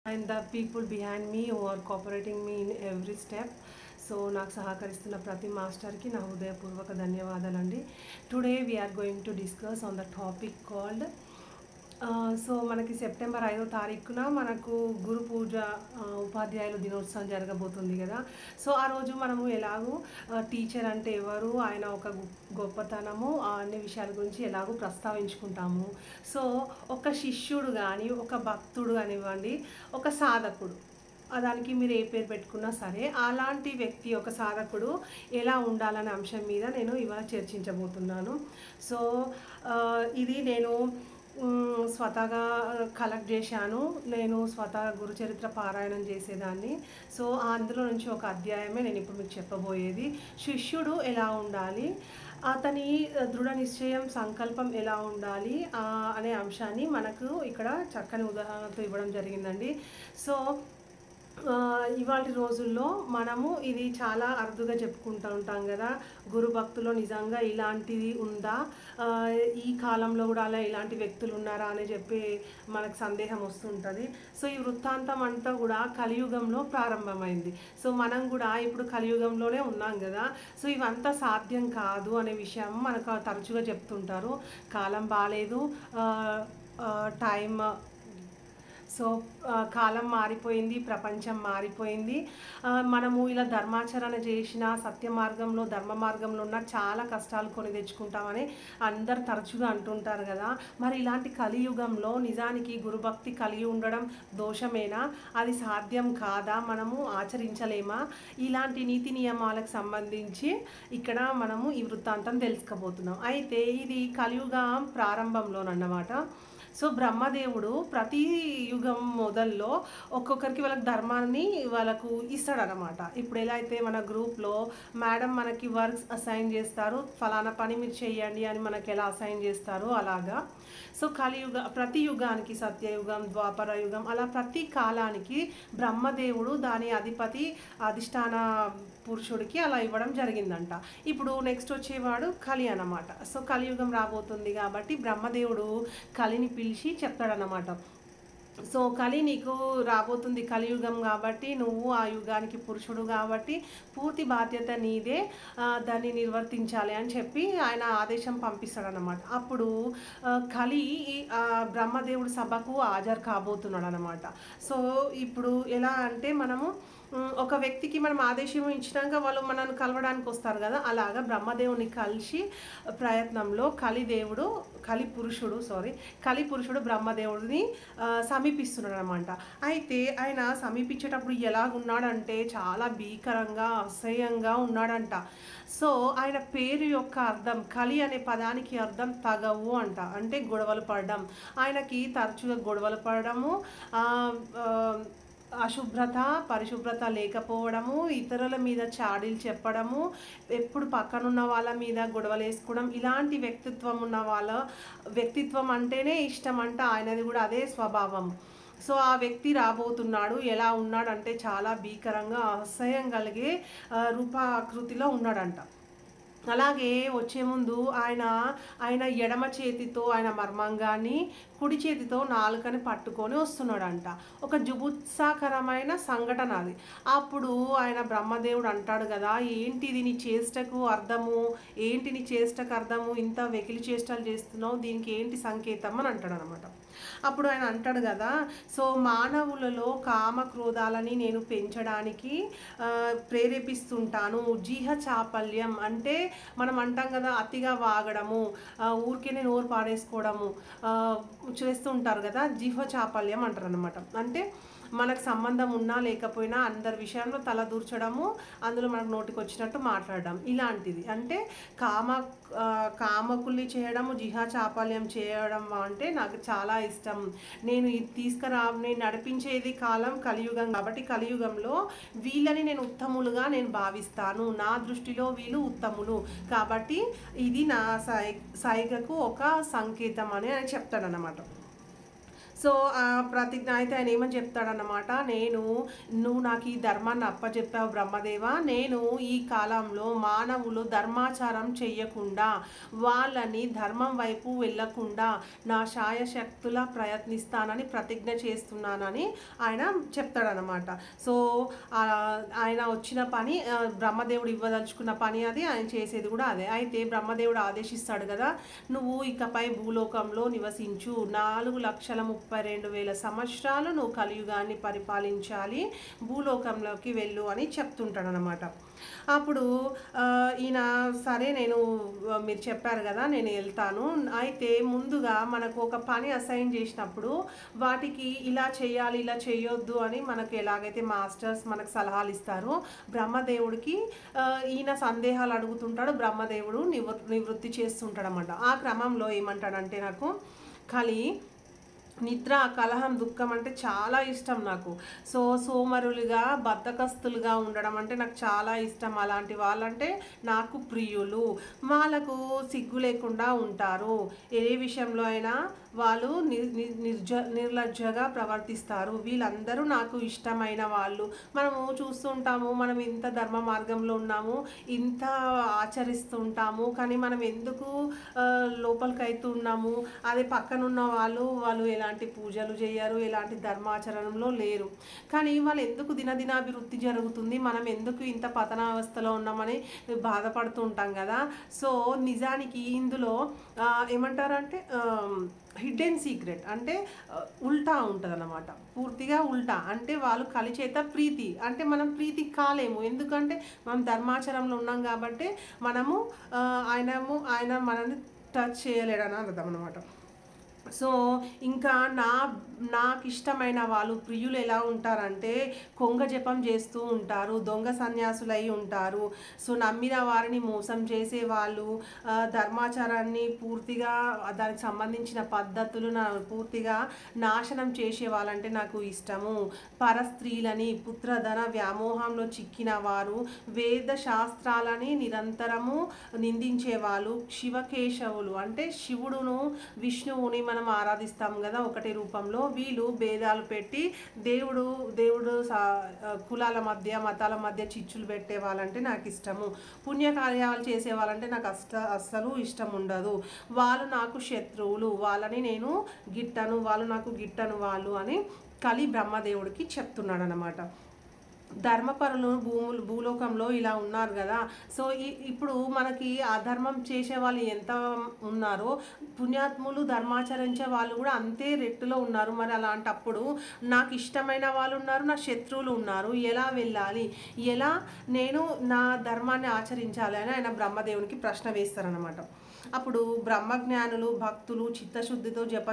and the people behind me who are cooperating me in every step so నాకు సహకరిస్తున్న ప్రతి మాస్టర్కి నా హృదయపూర్వక ధన్యవాదాలండి today we're going to discuss on the topic called so మనకి సెప్టెంబర్ ఐదో తారీఖున మనకు గురు పూజ ఆ, ఉపాధ్యాయుల దినోత్సవం జరగబోతుంది కదా సో ఆ రోజు మనము ఎలాగూ టీచర్ అంటే ఎవరు ఆయన ఒక గు- గొప్పతనము ఆ అన్ని విషయాల గురించి ఎలాగో ప్రస్తావించుకుంటాము సో ఒక శిష్యుడు కానీ ఒక భక్తుడు కానివ్వండి ఒక సాధకుడు ఆ దానికి మీరు ఏ పేరు పెట్టుకున్నా సరే అలాంటి వ్యక్తి ఒక సాధకుడు ఎలా ఉండాలనే అంశం మీద నేను ఇవాళ చర్చించబోతున్నాను సో ఆ, ఇది నేను మ్, స్వతహాగా కలెక్ట్ చేశాను నేను స్వతహా గురుచరిత్ర పారాయణం చేసేదాన్ని సో అందులో నుంచి ఒక అధ్యాయమే నేను ఇప్పుడు మీకు చెప్పబోయేది శిష్యుడు ఎలా ఉండాలి అతని దృఢ నిశ్చయం సంకల్పం ఎలా ఉండాలి ఆ, అనే అంశాన్ని మనకు ఇక్కడ చక్కని ఉదాహరణతో ఇవ్వడం జరిగిందండి సో ఇవాళ రోజుల్లో మనము ఇది చాలా అరుదుగా చెప్పుకుంటూ ఉంటాం కదా గురు భక్తులో నిజంగా ఇలాంటిది ఉందా ఆ, ఈ కాలంలో కూడా అలా ఇలాంటి వ్యక్తులు ఉన్నారా అని చెప్పి మనకు సందేహం వస్తుంటుంది సో ఈ వృత్తాంతం అంతా కూడా కలియుగంలో ప్రారంభమైంది సో మనం కూడా ఇప్పుడు కలియుగంలోనే ఉన్నాం కదా సో ఇవంతా సాధ్యం కాదు అనే విషయం మనకు తరచుగా చెప్తుంటారు కాలం బాగాలేదు టైం సో ఆ, కాలం మారిపోయింది ప్రపంచం మారిపోయింది ఆ, మనము ఇలా ధర్మాచరణ చేసిన సత్య మార్గంలో ధర్మ మార్గంలో ఉన్న చాలా కష్టాలు కొని తెచ్చుకుంటామని అందరు తరచుగా అంటుంటారు కదా మరి ఇలాంటి కలియుగంలో నిజానికి గురుభక్తి కలిగి ఉండడం దోషమేనా అది సాధ్యం కాదా మనము ఆచరించలేమా ఇలాంటి నీతి నియమాలకు సంబంధించి ఇక్కడ మనము ఈ వృత్తాంతం తెలుసుకోబోతున్నాం అయితే ఇది కలియుగ ప్రారంభంలోనన్నమాట సో బ్రహ్మదేవుడు ప్రతి యుగం మొదల్లో ఒక్కొక్కరికి వాళ్ళకి ధర్మాన్ని వాళ్ళకు ఇస్తాడనమాట ఇప్పుడు ఎలా అయితే మన గ్రూప్లో మేడం మనకి వర్క్స్ అసైన్ చేస్తారు ఫలానా పని మీరు చేయండి అని మనకి ఎలా అసైన్ చేస్తారో అలాగా సో కలియుగ ప్రతి యుగానికి సత్యయుగం ద్వాపర యుగం అలా ప్రతి కాలానికి బ్రహ్మదేవుడు దాని అధిపతి అధిష్టాన పురుషుడికి అలా ఇవ్వడం జరిగిందంట ఇప్పుడు నెక్స్ట్ వచ్చేవాడు కలి అన్నమాట సో కలియుగం రాబోతుంది కాబట్టి బ్రహ్మదేవుడు కలిని పిలిచి చెప్తాడనమాట సో కలి నీకు రాబోతుంది కలియుగం కాబట్టి నువ్వు ఆ యుగానికి పురుషుడు కాబట్టి పూర్తి బాధ్యత నీదే ఆ, దాన్ని నిర్వర్తించాలి అని చెప్పి ఆయన ఆదేశం పంపిస్తాడనమాట అప్పుడు ఆ, కలి ఆ, బ్రహ్మదేవుడి సభకు హాజరు కాబోతున్నాడు అనమాట సో ఇప్పుడు ఎలా అంటే మనము ఉమ్, ఒక వ్యక్తికి మనం ఆదేశం ఇచ్చినాక వాళ్ళు మనల్ని కలవడానికి వస్తారు కదా అలాగా బ్రహ్మదేవుని కలిసి ప్రయత్నంలో కలిదేవుడు కలి పురుషుడు సారీ కలి పురుషుడు బ్రహ్మదేవుడిని ఆ, సమీపిస్తున్నాడు అనమాట అయితే ఆయన సమీపించేటప్పుడు ఎలాగున్నాడంటే చాలా భీకరంగా అసహ్యంగా ఉన్నాడంట సో ఆయన పేరు యొక్క అర్థం కలి అనే పదానికి అర్థం తగవు అంట అంటే గొడవలు పడడం ఆయనకి తరచుగా గొడవలు పడడము ఆ, ఆ, అశుభ్రత పరిశుభ్రత లేకపోవడము ఇతరుల మీద చాడీలు చెప్పడము ఎప్పుడు పక్కనున్న వాళ్ళ మీద గొడవలు వేసుకోవడం ఇలాంటి వ్యక్తిత్వం ఉన్న వాళ్ళ వ్యక్తిత్వం అంటేనే ఇష్టం అంట ఆయనది కూడా అదే స్వభావం సో ఆ వ్యక్తి రాబోతున్నాడు ఎలా ఉన్నాడంటే చాలా భీకరంగా అసహ్యం కలిగే ఆ, రూపాకృతిలో ఉన్నాడంట అలాగే వచ్చే ముందు ఆయన ఆయన ఎడమ చేతితో ఆయన మర్మంగాన్ని కుడి చేతితో నాలుకని పట్టుకొని వస్తున్నాడంట ఒక జుబుత్సాకరమైన సంఘటన అది అప్పుడు ఆయన బ్రహ్మదేవుడు అంటాడు కదా ఏంటిది నీ చేష్టకు అర్థము ఏంటి నీ చేష్టకు అర్థము ఇంత వెకిలి చేష్టలు చేస్తున్నావు దీనికి ఏంటి సంకేతం అని అంటాడు అనమాట అప్పుడు ఆయన అంటాడు కదా సో మానవులలో కామ క్రోధాలని నేను పెంచడానికి ఆ, ప్రేరేపిస్తుంటాను జీహ చాపల్యం అంటే మనం అంటాం కదా అతిగా వాగడము ఆ, ఊరికేనే నోరు పాడేసుకోవడము ఆ, చేస్తుంటారు కదా జీహ చాపల్యం అంటారు అనమాట అంటే మనకు సంబంధం ఉన్నా లేకపోయినా అందరి విషయంలో తల దూర్చడము అందులో మనకు నోటికి వచ్చినట్టు మాట్లాడడం ఇలాంటిది అంటే కామ ఆ, కామకుల్ని చేయడము జిహా చాపల్యం చేయడం అంటే నాకు చాలా ఇష్టం నేను ఇది తీసుకురా నేను నడిపించేది కాలం కలియుగం కాబట్టి కలియుగంలో వీళ్ళని నేను ఉత్తములుగా నేను భావిస్తాను నా దృష్టిలో వీళ్ళు ఉత్తములు కాబట్టి ఇది నా సై సైగకు ఒక సంకేతం అని ఆయన చెప్తాడనమాట సో ఆ ప్రతిజ్ఞ అయితే ఆయన ఏమని చెప్తాడన్నమాట నేను నువ్వు నాకు ఈ ధర్మాన్ని అప్పచెప్పావు బ్రహ్మదేవ నేను ఈ కాలంలో మానవులు ధర్మాచారం చెయ్యకుండా వాళ్ళని ధర్మం వైపు వెళ్ళకుండా నా శాయశక్తుల ప్రయత్నిస్తానని ప్రతిజ్ఞ చేస్తున్నానని ఆయన చెప్తాడనమాట సో ఆ, ఆయన వచ్చిన పని ఆ, బ్రహ్మదేవుడు ఇవ్వదలుచుకున్న పని అది ఆయన చేసేది కూడా అదే అయితే బ్రహ్మదేవుడు ఆదేశిస్తాడు కదా నువ్వు ఇకపై భూలోకంలో నివసించు నాలుగు లక్షల ముప్పై రెండు వేల సంవత్సరాలు నువ్వు కలియుగాన్ని పరిపాలించాలి భూలోకంలోకి వెళ్ళు అని చెప్తుంటాడనమాట అప్పుడు ఆ, ఈయన సరే నేను ఆ, మీరు చెప్పారు కదా నేను వెళ్తాను అయితే ముందుగా మనకు ఒక పని అసైన్ చేసినప్పుడు వాటికి ఇలా చేయాలి ఇలా చేయొద్దు అని మనకు ఎలాగైతే మాస్టర్స్ మనకు సలహాలు ఇస్తారో బ్రహ్మదేవుడికి ఆ, ఈయన సందేహాలు అడుగుతుంటాడు బ్రహ్మదేవుడు నివృ నివృత్తి చేస్తుంటాడు అనమాట ఆ క్రమంలో ఏమంటాడంటే నాకు కలి నిద్ర కలహం దుఃఖం అంటే చాలా ఇష్టం నాకు సో సోమరులుగా బద్ధకస్తులుగా ఉండడం అంటే నాకు చాలా ఇష్టం అలాంటి వాళ్ళంటే నాకు ప్రియులు వాళ్ళకు సిగ్గు లేకుండా ఉంటారు ఏ విషయంలో అయినా వాళ్ళు నిర్ నిర్- నిర్జ నిర్లజ్జగా ప్రవర్తిస్తారు వీళ్ళందరూ నాకు ఇష్టమైన వాళ్ళు మనము చూస్తుంటాము మనం ఇంత ధర్మ మార్గంలో ఉన్నాము ఇంత ఆచరిస్తుంటాము కానీ మనం ఎందుకు ఆ, లోపలికి అవుతూ ఉన్నాము అదే పక్కనున్న వాళ్ళు వాళ్ళు ఎలాంటి పూజలు చేయరు ఎలాంటి ధర్మాచరణలో లేరు కానీ వాళ్ళు ఎందుకు దినదినాభివృద్ధి జరుగుతుంది మనం ఎందుకు ఇంత పతనావస్థలో ఉన్నామని బాధపడుతూ ఉంటాం కదా సో నిజానికి ఇందులో ఆ, ఏమంటారంటే హిడెన్ సీక్రెట్ అంటే ఆ, ఉల్టా ఉంటుంది అన్నమాట పూర్తిగా ఉల్టా అంటే వాళ్ళు కలిచేత ప్రీతి అంటే మనం ప్రీతి కాలేము ఎందుకంటే మనం ధర్మాచరణలో ఉన్నాం కాబట్టి మనము ఆ, ఆయనము ఆయన మనల్ని టచ్ చేయలేడని అర్థం అనమాట సో ఇంకా నా నాకు ఇష్టమైన వాళ్ళు ప్రియులు ఎలా ఉంటారంటే కొంగ జపం చేస్తూ ఉంటారు దొంగ సన్యాసులై ఉంటారు సో నమ్మిన వారిని మోసం చేసే వాళ్ళు ఆ, ధర్మాచారాన్ని పూర్తిగా దానికి సంబంధించిన పద్ధతులు నా పూర్తిగా నాశనం చేసే వాళ్ళంటే నాకు ఇష్టము పరస్త్రీలని పుత్రధన వ్యామోహంలో చిక్కిన వారు వేద శాస్త్రాలని నిరంతరము నిందించే వాళ్ళు శివకేశవులు అంటే శివుడును విష్ణువుని మనం ఆరాధిస్తాం కదా ఒకటి రూపంలో వీళ్ళు భేదాలు పెట్టి దేవుడు దేవుడు సా- కులాల మధ్య మతాల మధ్య చిచ్చులు పెట్టే వాళ్ళంటే నాకు ఇష్టము పుణ్యకార్యాలు చేసే వాళ్ళంటే నాకు అస్త అస్సలు ఇష్టం ఉండదు వాళ్ళు నాకు శత్రువులు వాళ్ళని నేను గిట్టను వాళ్ళు నాకు గిట్టను వాళ్ళు అని కలి బ్రహ్మదేవుడికి చెప్తున్నాడు అనమాట ధర్మపరులు భూములు భూలోకంలో ఇలా ఉన్నారు కదా సో ఈ- ఇప్పుడు మనకి అధర్మం చేసే వాళ్ళు ఎంత ఉన్నారో పుణ్యాత్ములు ధర్మాచరించే వాళ్ళు కూడా అంతే రెట్టులో ఉన్నారు మరి అలాంటప్పుడు నాకు ఇష్టమైన వాళ్ళు ఉన్నారు నా శత్రువులు ఉన్నారు ఎలా వెళ్ళాలి ఎలా నేను నా ధర్మాన్ని ఆచరించాలి అని ఆయన బ్రహ్మదేవునికి ప్రశ్న వేస్తారనమాట అప్పుడు బ్రహ్మజ్ఞానులు భక్తులు చిత్తశుద్ధితో జప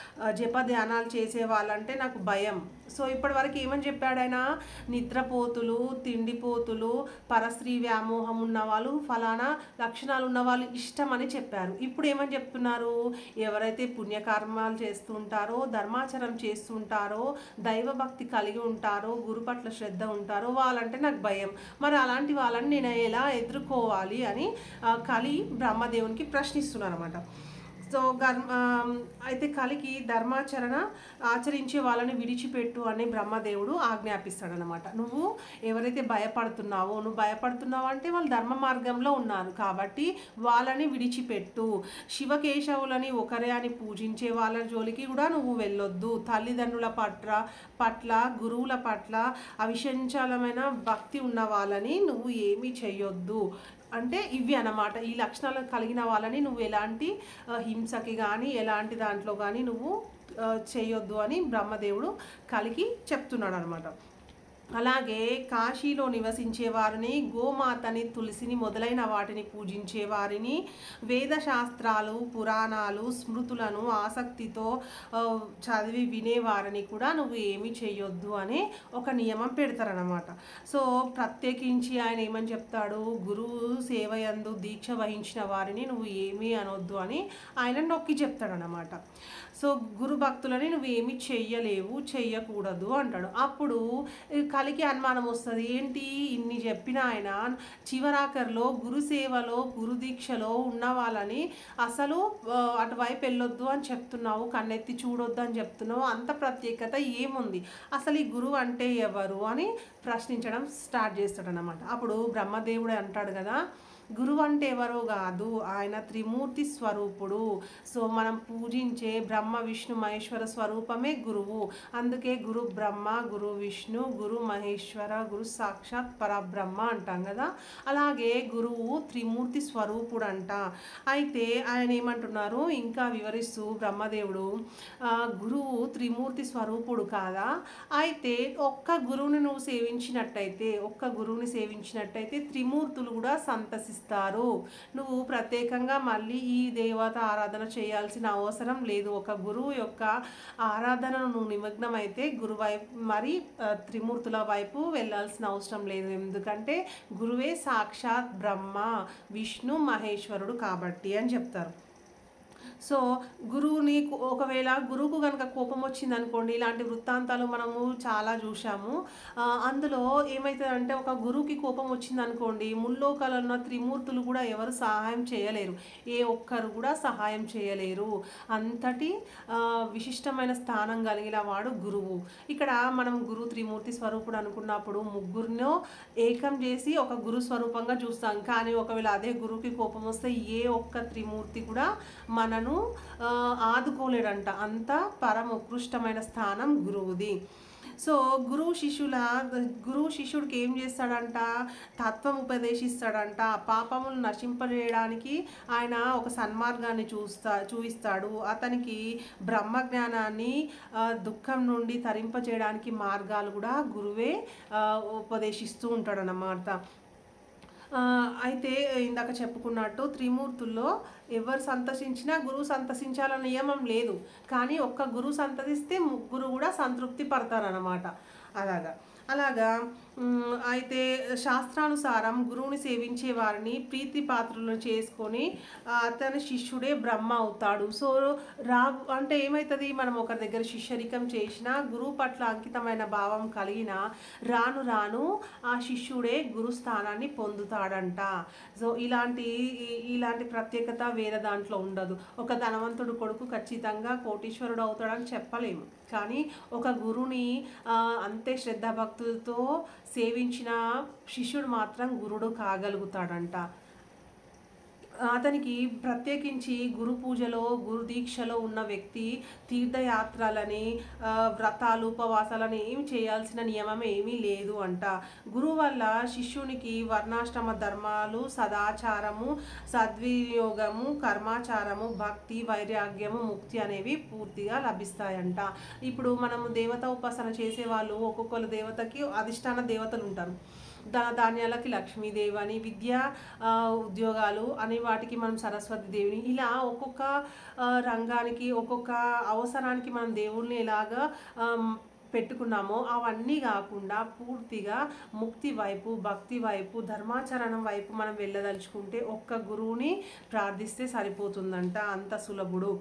జప ధ్యానాలు చేసే వాళ్ళంటే నాకు భయం సో ఇప్పటి వరకు ఏమని చెప్పాడు ఆయన నిద్రపోతులు తిండిపోతులు పరస్త్రీ వ్యామోహం ఉన్న వాళ్ళు ఫలానా లక్షణాలు ఉన్న వాళ్ళు ఇష్టం అని చెప్పారు ఇప్పుడు ఏమని చెప్తున్నారు ఎవరైతే పుణ్యకర్మాలు చేస్తుంటారో ధర్మాచరం చేస్తుంటారో దైవభక్తి కలిగి ఉంటారో గురు పట్ల శ్రద్ధ ఉంటారో వాళ్ళంటే నాకు భయం మరి అలాంటి వాళ్ళని నేను ఎలా ఎదుర్కోవాలి అని ఆ, కలి బ్రహ్మదేవునికి ప్రశ్నిస్తున్నాను అనమాట సో గర్మ అయితే కలికి ధర్మాచరణ ఆచరించే వాళ్ళని విడిచిపెట్టు అని బ్రహ్మదేవుడు ఆజ్ఞాపిస్తాడనమాట నువ్వు ఎవరైతే భయపడుతున్నావో నువ్వు భయపడుతున్నావు అంటే వాళ్ళు ధర్మ మార్గంలో ఉన్నారు కాబట్టి వాళ్ళని విడిచిపెట్టు శివకేశవులని ఒకరే అని పూజించే వాళ్ళ జోలికి కూడా నువ్వు వెళ్ళొద్దు తల్లిదండ్రుల పట్ల పట్ల గురువుల పట్ల అవిశంచలమైన భక్తి ఉన్న వాళ్ళని నువ్వు ఏమీ చెయ్యొద్దు అంటే ఇవి అన్నమాట ఈ లక్షణాలు కలిగిన వాళ్ళని నువ్వు ఎలాంటి ఆ, హింసకి కానీ ఎలాంటి దాంట్లో కానీ నువ్వు ఆ, చేయొద్దు అని బ్రహ్మదేవుడు కలిగి చెప్తున్నాడు అనమాట అలాగే కాశీలో నివసించే వారిని గోమాతని తులసిని మొదలైన వాటిని పూజించే వారిని వేద శాస్త్రాలు పురాణాలు స్మృతులను ఆసక్తితో ఆ, చదివి వినేవారిని కూడా నువ్వు ఏమీ చేయొద్దు అని ఒక నియమం పెడతారనమాట సో ప్రత్యేకించి ఆయన ఏమని చెప్తాడు గురువు సేవయందు దీక్ష వహించిన వారిని నువ్వు ఏమీ అనొద్దు అని ఆయన నొక్కి చెప్తాడనమాట సో గురు భక్తులని నువ్వు ఏమీ చెయ్యలేవు చెయ్యకూడదు అంటాడు అప్పుడు ఈ వాళ్ళకి అనుమానం వస్తుంది ఏంటి ఇన్ని చెప్పిన ఆయన చివరాఖరిలో గురు సేవలో గురు దీక్షలో ఉన్న వాళ్ళని అసలు ఆ, అటువైపు వెళ్ళొద్దు అని చెప్తున్నావు కన్నెత్తి చూడొద్దు అని చెప్తున్నావు అంత ప్రత్యేకత ఏముంది అసలు ఈ గురువు అంటే ఎవరు అని ప్రశ్నించడం స్టార్ట్ చేస్తాడనమాట అప్పుడు బ్రహ్మదేవుడే అంటాడు కదా గురువు అంటే ఎవరో కాదు ఆయన త్రిమూర్తి స్వరూపుడు సో మనం పూజించే బ్రహ్మ విష్ణు మహేశ్వర స్వరూపమే గురువు అందుకే గురు బ్రహ్మ గురు విష్ణు గురు మహేశ్వర గురు సాక్షాత్ పరబ్రహ్మ అంటాం కదా అలాగే గురువు త్రిమూర్తి స్వరూపుడు అంట అయితే ఆయన ఏమంటున్నారు ఇంకా వివరిస్తూ బ్రహ్మదేవుడు ఆ, గురువు త్రిమూర్తి స్వరూపుడు కాదా అయితే ఒక్క గురువుని నువ్వు సేవించినట్టయితే ఒక్క గురువుని సేవించినట్టయితే త్రిమూర్తులు కూడా సంతసిస్తారు నువ్వు ప్రత్యేకంగా మళ్ళీ ఈ దేవత ఆరాధన చేయాల్సిన అవసరం లేదు ఒక గురువు యొక్క ఆరాధనను నువ్వు నిమగ్నం అయితే గురు వైపు మరి ఆ, త్రిమూర్తుల వైపు వెళ్ళాల్సిన అవసరం లేదు ఎందుకంటే గురువే సాక్షాత్ బ్రహ్మ విష్ణు మహేశ్వరుడు కాబట్టి అని చెప్తారు సో గురువుని కు- ఒకవేళ గురువుకు కనుక కోపం వచ్చింది అనుకోండి ఇలాంటి వృత్తాంతాలు మనము చాలా చూసాము ఆ, అందులో ఏమవుతుందంటే ఒక గురువుకి కోపం వచ్చింది అనుకోండి ముల్లోకాలలో ఉన్న త్రిమూర్తులు కూడా ఎవరు సహాయం చేయలేరు ఏ ఒక్కరు కూడా సహాయం చేయలేరు అంతటి ఆ, విశిష్టమైన స్థానం కలిగిన వాడు గురువు ఇక్కడ మనం గురు త్రిమూర్తి స్వరూపుడు అనుకున్నప్పుడు ముగ్గురినో ఏకం చేసి ఒక గురు స్వరూపంగా చూస్తాం కానీ ఒకవేళ అదే గురువుకి కోపం వస్తే ఏ ఒక్క త్రిమూర్తి కూడా మనను ఆ, ఆదుకోలేడంట అంత పరమ ఉత్కృష్టమైన స్థానం గురువుది సో గురువు శిష్యుల గురువు శిష్యుడికి ఏం చేస్తాడంట తత్వం ఉపదేశిస్తాడంట పాపములు నశింపజేయడానికి ఆయన ఒక సన్మార్గాన్ని చూస్తా చూపిస్తాడు అతనికి బ్రహ్మజ్ఞానాన్ని ఆ, దుఃఖం నుండి తరింపజేయడానికి మార్గాలు కూడా గురువే ఆ, ఉపదేశిస్తూ ఉంటాడన్నమాట ఆ, అయితే ఇందాక చెప్పుకున్నట్టు త్రిమూర్తుల్లో ఎవరు సంతసించినా గురువు సంతసించాలన్న నియమం లేదు కానీ ఒక్క గురువు సంతసిస్తే ముగ్గురు కూడా సంతృప్తి పడతారన్నమాట అలాగా అలాగా మ్, అయితే శాస్త్రానుసారం గురువుని సేవించే వారిని ప్రీతి పాత్రలను చేసుకొని ఆ, అతని శిష్యుడే బ్రహ్మ అవుతాడు సో రా అంటే ఏమవుతుంది మనం ఒకరి దగ్గర శిష్యరికం చేసినా గురువు పట్ల అంకితమైన భావం కలిగిన రాను రాను ఆ శిష్యుడే గురు స్థానాన్ని పొందుతాడంట సో ఇలాంటి ఈ- ఇలాంటి ప్రత్యేకత వేరే దాంట్లో ఉండదు ఒక ధనవంతుడు కొడుకు ఖచ్చితంగా కోటీశ్వరుడు అవుతాడని చెప్పలేము కానీ ఒక గురుని ఆ, అంతే శ్రద్ధాభక్తులతో సేవించిన శిష్యుడు మాత్రం గురుడు కాగలుగుతాడంట అతనికి ప్రత్యేకించి గురు పూజలో గురు దీక్షలో ఉన్న వ్యక్తి తీర్థయాత్రలని ఆ, వ్రతాలు ఉపవాసాలని ఏం చేయాల్సిన నియమం ఏమీ లేదు అంట గురువు వల్ల శిష్యునికి వర్ణాశ్రమ ధర్మాలు సదాచారము సద్వినియోగము కర్మాచారము భక్తి వైరాగ్యము ముక్తి అనేవి పూర్తిగా లభిస్తాయంట ఇప్పుడు మనము దేవత ఉపాసన చేసే వాళ్ళు ఒక్కొక్కరు దేవతకి అధిష్టాన దేవతలు ఉంటారు ధన ధాన్యాలకి లక్ష్మీదేవి అని విద్య ఆ, ఉద్యోగాలు అని వాటికి మనం సరస్వతి దేవిని ఇలా ఒక్కొక్క ఆ, రంగానికి ఒక్కొక్క అవసరానికి మనం దేవుణ్ణి ఎలాగా ఆమ్, పెట్టుకున్నామో అవన్నీ కాకుండా పూర్తిగా ముక్తి వైపు భక్తి వైపు ధర్మాచరణం వైపు మనం వెళ్ళదలుచుకుంటే ఒక్క గురువుని ప్రార్థిస్తే సరిపోతుందంట అంత సులభుడు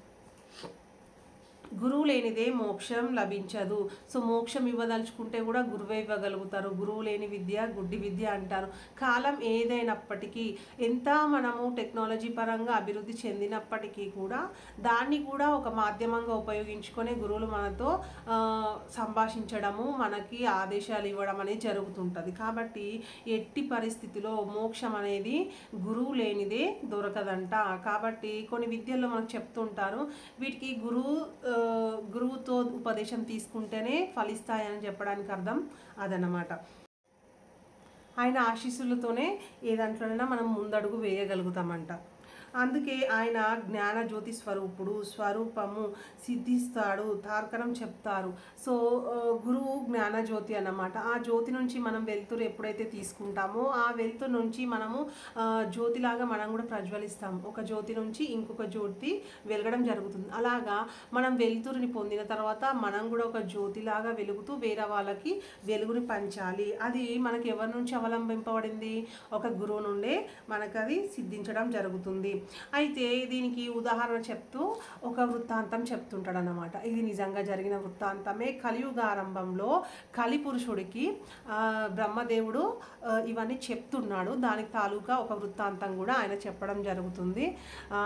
గురువు లేనిదే మోక్షం లభించదు సో మోక్షం ఇవ్వదలుచుకుంటే కూడా గురువే ఇవ్వగలుగుతారు గురువు లేని విద్య గుడ్డి విద్య అంటారు కాలం ఏదైనప్పటికీ ఎంత మనము టెక్నాలజీ పరంగా అభివృద్ధి చెందినప్పటికీ కూడా దాన్ని కూడా ఒక మాధ్యమంగా ఉపయోగించుకొని గురువులు మనతో ఆ, సంభాషించడము మనకి ఆదేశాలు ఇవ్వడం అనేది జరుగుతుంటుంది కాబట్టి ఎట్టి పరిస్థితిలో మోక్షం అనేది గురువు లేనిదే దొరకదంట కాబట్టి కొన్ని విద్యల్లో మనకు చెప్తుంటారు వీటికి గురువు ఆ, గురువుతో ఉపదేశం తీసుకుంటేనే ఫలిస్తాయని చెప్పడానికి అర్థం అదనమాట ఆయన ఆశీస్సులతోనే ఏ దాంట్లోనైనా మనం ముందడుగు వేయగలుగుతామంట అందుకే ఆయన జ్ఞాన జ్యోతి స్వరూపుడు స్వరూపము సిద్ధిస్తాడు తార్కణం చెప్తారు సో ఆ, గురువు జ్ఞాన జ్యోతి అన్నమాట ఆ జ్యోతి నుంచి మనం వెలుతురు ఎప్పుడైతే తీసుకుంటామో ఆ వెలుతురు నుంచి మనము ఆ, జ్యోతిలాగా మనం కూడా ప్రజ్వలిస్తాం ఒక జ్యోతి నుంచి ఇంకొక జ్యోతి వెలగడం జరుగుతుంది అలాగా మనం వెలుతురుని పొందిన తర్వాత మనం కూడా ఒక జ్యోతిలాగా వెలుగుతూ వేరే వాళ్ళకి వెలుగుని పంచాలి అది మనకి ఎవరి నుంచి అవలంబింపబడింది ఒక గురువు నుండే మనకు అది సిద్ధించడం జరుగుతుంది అయితే దీనికి ఉదాహరణ చెప్తూ ఒక వృత్తాంతం చెప్తుంటాడు అనమాట ఇది నిజంగా జరిగిన వృత్తాంతమే కలియుగ ఆరంభంలో కలిపురుషుడికి ఆ, బ్రహ్మదేవుడు ఆ, ఇవన్నీ చెప్తున్నాడు దానికి తాలూకా ఒక వృత్తాంతం కూడా ఆయన చెప్పడం జరుగుతుంది ఆ,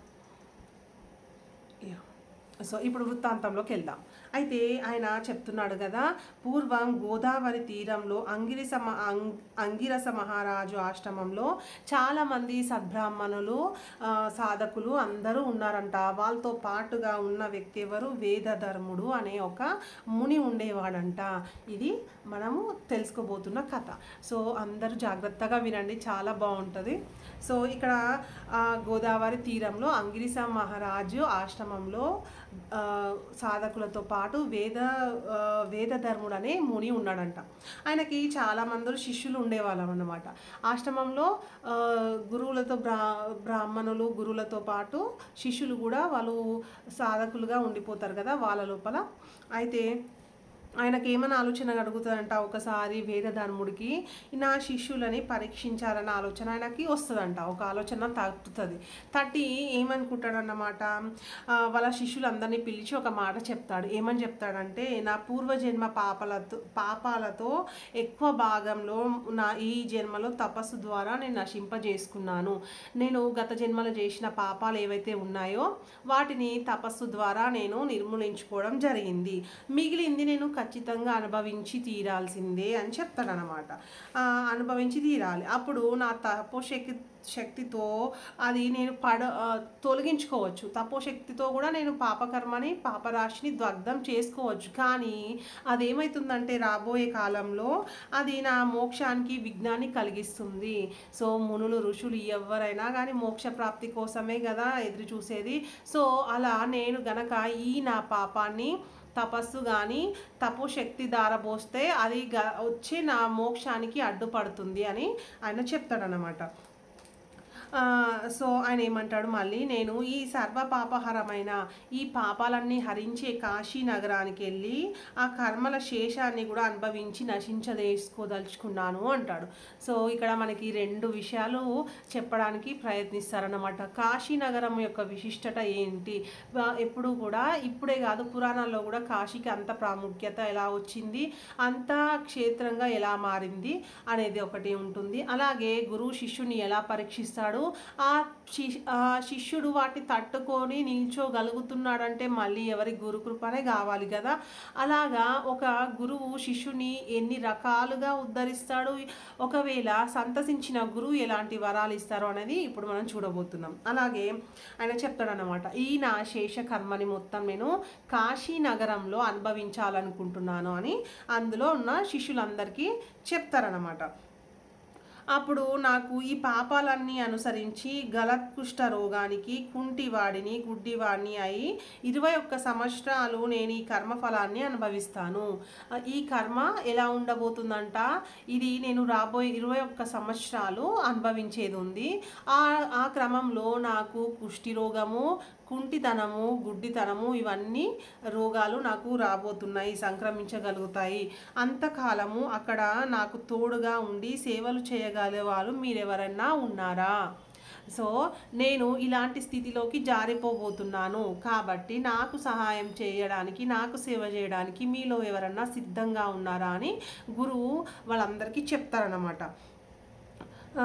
యా. సో ఇప్పుడు వృత్తాంతంలోకి వెళ్దాం అయితే ఆయన చెప్తున్నాడు కదా పూర్వం గోదావరి తీరంలో అంగిరిస మ- అంగ్- అంగిరస మహారాజు ఆశ్రమంలో చాలామంది సద్బ్రాహ్మణులు ఆ, సాధకులు అందరూ ఉన్నారంట వాళ్ళతో పాటుగా ఉన్న వ్యక్తి ఎవరు వేదధర్ముడు అనే ఒక ముని ఉండేవాడంట ఇది మనము తెలుసుకోబోతున్న కథ సో అందరూ జాగ్రత్తగా వినండి చాలా బాగుంటుంది సో ఇక్కడ ఆ, గోదావరి తీరంలో అంగిరిస మహారాజు ఆశ్రమంలో ఆ, సాధకులతో పాటు వేద ఆ, వేదధర్ముడు అనే ముని ఉన్నాడంట ఆయనకి చాలా మంది శిష్యులు ఉండేవాళ్ళం అన్నమాట ఆశ్రమంలో ఆ, గురువులతో బ్రా బ్రాహ్మణులు గురువులతో పాటు శిష్యులు కూడా వాళ్ళు సాధకులుగా ఉండిపోతారు కదా వాళ్ళ లోపల అయితే ఆయనకి ఏమైనా ఆలోచన కలుగుతుందంట ఒకసారి వేదధర్ముడికి నా శిష్యులని పరీక్షించాలన్న ఆలోచన ఆయనకి వస్తుందంట ఒక ఆలోచన తట్టుతుంది తట్టి ఏమనుకుంటాడన్నమాట ఆ, వాళ్ళ శిష్యులందరినీ పిలిచి ఒక మాట చెప్తాడు ఏమని చెప్తాడంటే నా పూర్వజన్మ పాపాలతో పాపాలతో ఎక్కువ భాగంలో నా ఈ జన్మలో తపస్సు ద్వారా నేను నశింపజేసుకున్నాను నేను గత జన్మలో చేసిన పాపాలు ఏవైతే ఉన్నాయో వాటిని తపస్సు ద్వారా నేను నిర్మూలించుకోవడం జరిగింది మిగిలింది నేను ఖచ్చితంగా అనుభవించి తీరాల్సిందే అని చెప్తాడనమాట ఆ, అనుభవించి తీరాలి అప్పుడు నా తపోశక్తి శక్తితో అది నేను పడ ఆ, తొలగించుకోవచ్చు తపోశక్తితో కూడా నేను పాపకర్మని పాపరాశిని దగ్ధం చేసుకోవచ్చు కానీ అదేమవుతుందంటే రాబోయే కాలంలో అది నా మోక్షానికి విఘ్నాన్ని కలిగిస్తుంది సో మునులు ఋషులు ఎవరైనా కానీ మోక్ష ప్రాప్తి కోసమే కదా ఎదురు చూసేది సో అలా నేను గనక ఈ నా పాపాన్ని తపస్సు కానీ తపోశక్తి దారబోస్తే అది గ వచ్చి నా మోక్షానికి అడ్డుపడుతుంది అని ఆయన చెప్తాడనమాట ఆ, సో ఆయన ఏమంటాడు మళ్ళీ నేను ఈ సర్వ పాపహరమైన ఈ పాపాలన్నీ హరించే కాశీ నగరానికి వెళ్ళి ఆ కర్మల శేషాన్ని కూడా అనుభవించి నశించదేసుకోదలుచుకున్నాను అంటాడు సో ఇక్కడ మనకి రెండు విషయాలు చెప్పడానికి ప్రయత్నిస్తారన్నమాట కాశీ నగరం యొక్క విశిష్టత ఏంటి వా- ఎప్పుడు కూడా ఇప్పుడే కాదు పురాణాల్లో కూడా కాశీకి అంత ప్రాముఖ్యత ఎలా వచ్చింది అంత క్షేత్రంగా ఎలా మారింది అనేది ఒకటి ఉంటుంది అలాగే గురువు శిష్యుని ఎలా పరీక్షిస్తాడు ఆ శి- ఆ శిష్యుడు వాటిని తట్టుకొని నిల్చోగలుగుతున్నాడంటే మళ్ళీ ఎవరి గురుకృపనే కావాలి కదా అలాగా ఒక గురువు శిష్యుని ఎన్ని రకాలుగా ఉద్ధరిస్తాడు ఒకవేళ సంతసించిన గురువు ఎలాంటి వరాలు ఇస్తారో అనేది ఇప్పుడు మనం చూడబోతున్నాం అలాగే ఆయన చెప్తాడనమాట ఈ నా శేష కర్మని మొత్తం నేను కాశీ నగరంలో అనుభవించాలనుకుంటున్నాను అని అందులో ఉన్న శిష్యులందరికీ చెప్తారనమాట అప్పుడు నాకు ఈ పాపాలన్నీ అనుసరించి గలత్కుష్ఠ రోగానికి కుంటివాడిని గుడ్డివాడిని అయి ఇరవై ఒక్క సంవత్సరాలు నేను ఈ కర్మఫలాన్ని అనుభవిస్తాను ఆ, ఈ కర్మ ఎలా ఉండబోతుందంట ఇది నేను రాబోయే ఇరవై ఒక్క సంవత్సరాలు అనుభవించేది ఉంది ఆ ఆ క్రమంలో నాకు కుష్టి రోగము కుంటితనము గుడ్డితనము ఇవన్నీ రోగాలు నాకు రాబోతున్నాయి సంక్రమించగలుగుతాయి అంతకాలము అక్కడ నాకు తోడుగా ఉండి సేవలు చేయగలే వాళ్ళు మీరెవరన్నా ఉన్నారా సో నేను ఇలాంటి స్థితిలోకి జారిపోబోతున్నాను కాబట్టి నాకు సహాయం చేయడానికి నాకు సేవ చేయడానికి మీలో ఎవరన్నా సిద్ధంగా ఉన్నారా అని గురువు వాళ్ళందరికీ చెప్తారనమాట ఆ,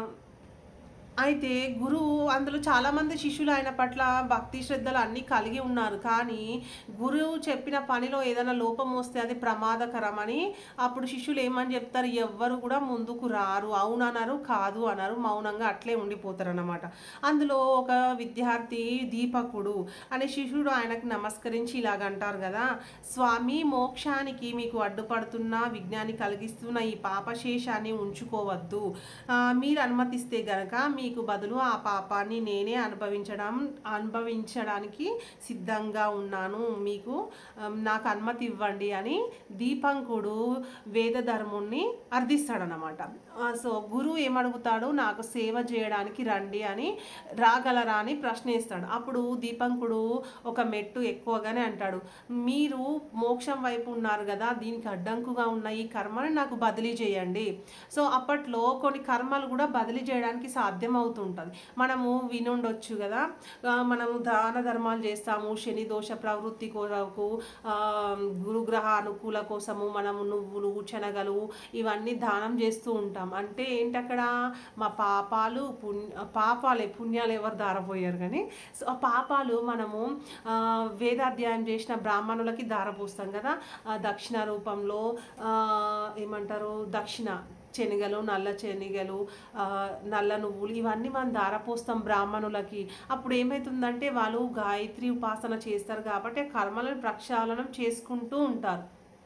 అయితే గురువు అందులో చాలామంది శిష్యులు ఆయన పట్ల భక్తి శ్రద్ధలు అన్నీ కలిగి ఉన్నారు కానీ గురువు చెప్పిన పనిలో ఏదైనా లోపం వస్తే అది ప్రమాదకరమని అప్పుడు శిష్యులు ఏమని చెప్తారు ఎవ్వరు కూడా ముందుకు రారు అవునన్నారు కాదు అన్నారు మౌనంగా అట్లే ఉండిపోతారు అన్నమాట అందులో ఒక విద్యార్థి దీపకుడు అనే శిష్యుడు ఆయనకు నమస్కరించి ఇలాగ అంటారు కదా స్వామి మోక్షానికి మీకు అడ్డుపడుతున్న విజ్ఞాని కలిగిస్తున్న ఈ పాపశేషాన్ని ఉంచుకోవద్దు ఆ, మీరు అనుమతిస్తే గనక మీకు బదులు ఆ పాపాన్ని నేనే అనుభవించడం అనుభవించడానికి సిద్ధంగా ఉన్నాను మీకు ఆ, నాకు అనుమతి ఇవ్వండి అని దీపంకుడు వేదధర్ముణ్ణి అర్థిస్తాడనమాట ఆ, సో గురువు ఏమడుగుతాడు నాకు సేవ చేయడానికి రండి అని రాగలరా అని ప్రశ్నిస్తాడు అప్పుడు దీపంకుడు ఒక మెట్టు ఎక్కువగానే అంటాడు మీరు మోక్షం వైపు ఉన్నారు కదా దీనికి అడ్డంకుగా ఉన్న ఈ కర్మని నాకు బదిలీ చేయండి సో అప్పట్లో కొన్ని కర్మలు కూడా బదిలీ చేయడానికి సాధ్యం ఏమవుతుంటుంది మనము వినుండొచ్చు కదా ఆ, మనము దాన ధర్మాలు చేస్తాము శని దోష ప్రవృత్తి కొరకు ఆ, గురుగ్రహ అనుకూల కోసము మనము నువ్వులు శనగలు ఇవన్నీ దానం చేస్తూ ఉంటాం అంటే ఏంటి అక్కడ మా పాపాలు పుణ్య పాపాలే పుణ్యాలు ఎవరు దారపోయారు కానీ సో ఆ పాపాలు మనము ఆ, వేదాధ్యాయం చేసిన బ్రాహ్మణులకి దారపోస్తాం కదా ఆ, దక్షిణ రూపంలో ఆ, ఏమంటారు దక్షిణ శనగలు నల్ల శనగలు ఆ, నల్ల నువ్వులు ఇవన్నీ మనం దారపోస్తాం బ్రాహ్మణులకి అప్పుడు ఏమవుతుందంటే వాళ్ళు గాయత్రి ఉపాసన చేస్తారు కాబట్టి ఆ కర్మలను ప్రక్షాళనం చేసుకుంటూ ఉంటారు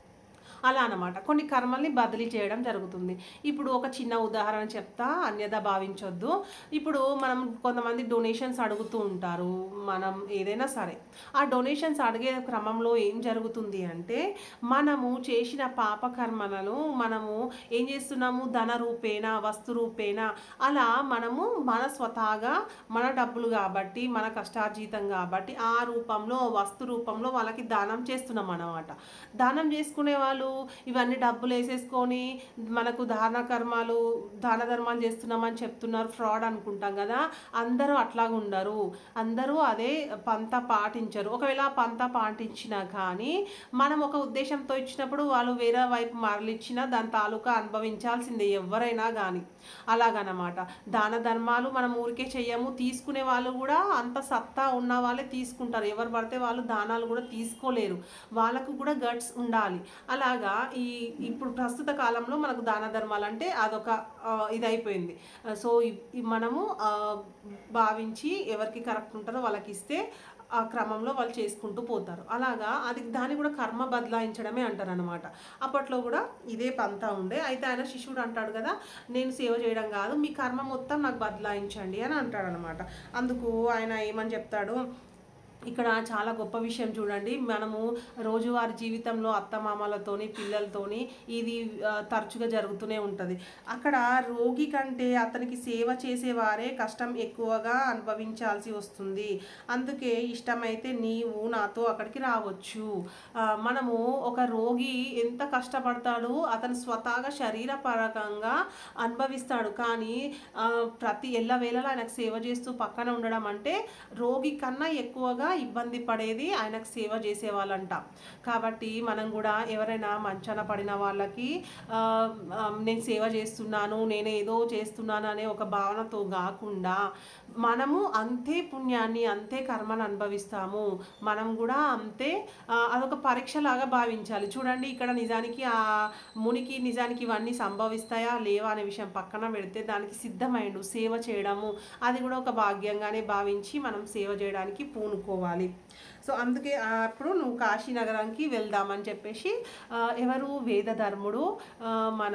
అలా అన్నమాట కొన్ని కర్మల్ని బదిలీ చేయడం జరుగుతుంది ఇప్పుడు ఒక చిన్న ఉదాహరణ చెప్తా అన్యద భావించొద్దు ఇప్పుడు మనం కొంతమంది డొనేషన్స్ అడుగుతూ ఉంటారు మనం ఏదైనా సరే ఆ డొనేషన్స్ అడిగే క్రమంలో ఏం జరుగుతుంది అంటే మనము చేసిన పాప కర్మలను మనము ఏం చేస్తున్నాము ధన రూపేణ వస్తు రూపేణ అలా మనము మన స్వతహాగా మన డబ్బులు కాబట్టి మన కష్టార్జితం కాబట్టి ఆ రూపంలో వస్తు రూపంలో వాళ్ళకి దానం చేస్తున్నాం అన్నమాట దానం చేసుకునే వాళ్ళు ఇవన్నీ డబ్బులు వేసేసుకొని మనకు దాన కర్మాలు దాన ధర్మాలు చేస్తున్నామని చెప్తున్నారు ఫ్రాడ్ అనుకుంటాం కదా అందరూ అట్లాగా ఉండరు అందరూ అదే పంత పాటించరు ఒకవేళ ఆ పంత పాటించినా కానీ మనం ఒక ఉద్దేశంతో ఇచ్చినప్పుడు వాళ్ళు వేరే వైపు మరలిచ్చినా దాని తాలూకా అనుభవించాల్సిందే ఎవరైనా కానీ అలాగనమాట దాన ధర్మాలు మనం ఊరికే చెయ్యము తీసుకునే వాళ్ళు కూడా అంత సత్తా ఉన్న వాళ్ళే తీసుకుంటారు ఎవరు పడితే వాళ్ళు దానాలు కూడా తీసుకోలేరు వాళ్ళకు కూడా గట్స్ ఉండాలి అలాగా ఈ ఇప్పుడు ప్రస్తుత కాలంలో మనకు దాన ధర్మాలు అంటే అదొక ఆ, ఇది అయిపోయింది ఆ, సో ఇ- ఇ- మనము ఆ, భావించి ఎవరికి కరెక్ట్ ఉంటుందో వాళ్ళకి ఇస్తే ఆ క్రమంలో వాళ్ళు చేసుకుంటూ పోతారు అలాగా అది దాన్ని కూడా కర్మ బదలాయించడమే అంటారు అనమాట అప్పట్లో కూడా ఇదే పంతా ఉండే అయితే ఆయన శిష్యుడు అంటాడు కదా నేను సేవ చేయడం కాదు మీ కర్మ మొత్తం నాకు బదలాయించండి అని అంటాడు అనమాట అందుకు ఆయన ఏమని చెప్తాడు ఇక్కడ చాలా గొప్ప విషయం చూడండి మనము రోజువారి జీవితంలో అత్తమామలతోని పిల్లలతోని ఇది ఆ, తరచుగా జరుగుతూనే ఉంటుంది అక్కడ రోగి కంటే అతనికి సేవ చేసేవారే కష్టం ఎక్కువగా అనుభవించాల్సి వస్తుంది అందుకే ఇష్టమైతే నీవు నాతో అక్కడికి రావచ్చు ఆ, మనము ఒక రోగి ఎంత కష్టపడతాడు అతను స్వతహాగా శరీరపరకంగా అనుభవిస్తాడు కానీ ఆ, ప్రతి ఎల్లవేళలా ఆయనకు సేవ చేస్తూ పక్కన ఉండడం అంటే రోగి కన్నా ఎక్కువగా ఇబ్బంది పడేది ఆయనకు సేవ చేసేవాళ్ళంట కాబట్టి మనం కూడా ఎవరైనా మంచాన పడిన వాళ్ళకి ఆ, ఆ, నేను సేవ చేస్తున్నాను నేను ఏదో చేస్తున్నాను అనే ఒక భావనతో కాకుండా మనము అంతే పుణ్యాన్ని అంతే కర్మను అనుభవిస్తాము మనం కూడా అంతే ఆ, అదొక పరీక్షలాగా భావించాలి చూడండి ఇక్కడ నిజానికి ఆ మునికి నిజానికి ఇవన్నీ సంభవిస్తాయా లేవా అనే విషయం పక్కన పెడితే దానికి సిద్ధమైండు సేవ చేయడము అది కూడా ఒక భాగ్యంగానే భావించి మనం సేవ చేయడానికి పూనుకోవాలి సో అందుకే ఆ, అప్పుడు నువ్వు కాశీ నగరానికి వెళ్దామని చెప్పేసి ఆ, ఎవరు వేదధర్ముడు ఆ, మన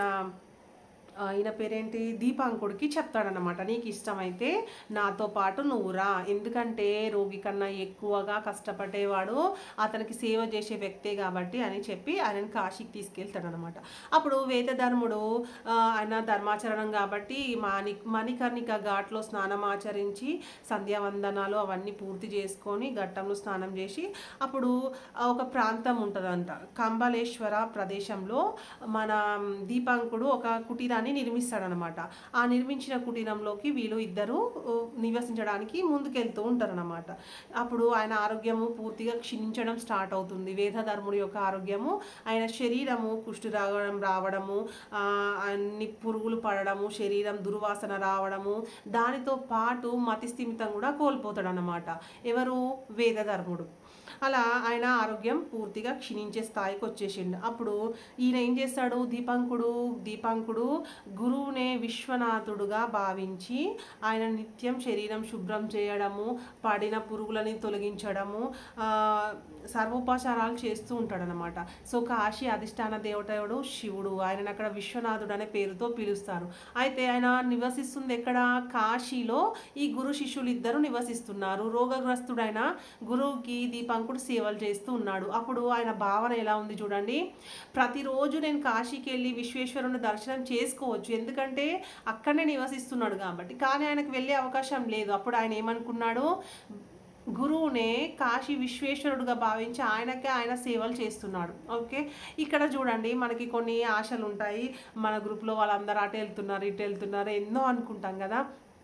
ఆ, ఈయన పేరేంటి దీపాంకుడికి చెప్తాడనమాట నీకు ఇష్టమైతే నాతో పాటు నువ్వు రా ఎందుకంటే రోగి కన్నా ఎక్కువగా కష్టపడేవాడు అతనికి సేవ చేసే వ్యక్తే కాబట్టి అని చెప్పి ఆయనని కాశీకి తీసుకెళ్తాడనమాట అప్పుడు వేదధర్ముడు ఆ, ఆయన ధర్మాచరణం కాబట్టి మాని మణికర్ణిక ఘాట్లో స్నానం ఆచరించి సంధ్యావందనాలు అవన్నీ పూర్తి చేసుకొని ఘట్టంలో స్నానం చేసి అప్పుడు ఆ ఒక ప్రాంతం ఉంటుందంట కంబలేశ్వర ప్రదేశంలో మన దీపాంకుడు ఒక కుటీరాన్ని నిర్మిస్తాడనమాట ఆ నిర్మించిన కుటీరంలోకి వీళ్ళు ఇద్దరు ఉ, నివసించడానికి ముందుకెళ్తూ ఉంటారనమాట అప్పుడు ఆయన ఆరోగ్యము పూర్తిగా క్షీణించడం స్టార్ట్ అవుతుంది వేదధర్ముడి యొక్క ఆరోగ్యము ఆయన శరీరము కుష్టి రావడం రావడము ఆ, అన్ని పురుగులు పడడము శరీరం దుర్వాసన రావడము దానితో పాటు మతిస్థిమితం కూడా కోల్పోతాడనమాట ఎవరు వేదధర్ముడు అలా ఆయన ఆరోగ్యం పూర్తిగా క్షీణించే స్థాయికి వచ్చేసిండు అప్పుడు ఈయన ఏం చేస్తాడు దీపాంకుడు దీపాంకుడు గురువునే విశ్వనాథుడుగా భావించి ఆయన నిత్యం శరీరం శుభ్రం చేయడము పడిన పురుగులని తొలగించడము ఆ, సర్వోపచారాలు చేస్తూ ఉంటాడనమాట సో కాశీ అధిష్టాన దేవతయుడు శివుడు ఆయన అక్కడ విశ్వనాథుడు అనే పేరుతో పిలుస్తారు అయితే ఆయన నివసిస్తుంది ఎక్కడ కాశీలో ఈ గురు శిష్యులు ఇద్దరు నివసిస్తున్నారు రోగగ్రస్తుడైన గురువుకి దీపాంకుడు సేవలు చేస్తూ ఉన్నాడు అప్పుడు ఆయన భావన ఎలా ఉంది చూడండి ప్రతిరోజు నేను కాశీకి వెళ్ళి విశ్వేశ్వరుని దర్శనం చేసుకోవచ్చు ఎందుకంటే అక్కడనే నివసిస్తున్నాడు కాబట్టి కానీ ఆయనకు వెళ్ళే అవకాశం లేదు అప్పుడు ఆయన ఏమనుకున్నాడు గురువునే కాశీ విశ్వేశ్వరుడుగా భావించి ఆయనకే ఆయన సేవలు చేస్తున్నాడు ఓకే ఇక్కడ చూడండి మనకి కొన్ని ఆశలు ఉంటాయి మన గ్రూప్లో వాళ్ళందరూ అటు వెళ్తున్నారు ఇటు వెళ్తున్నారు ఎన్నో అనుకుంటాం కదా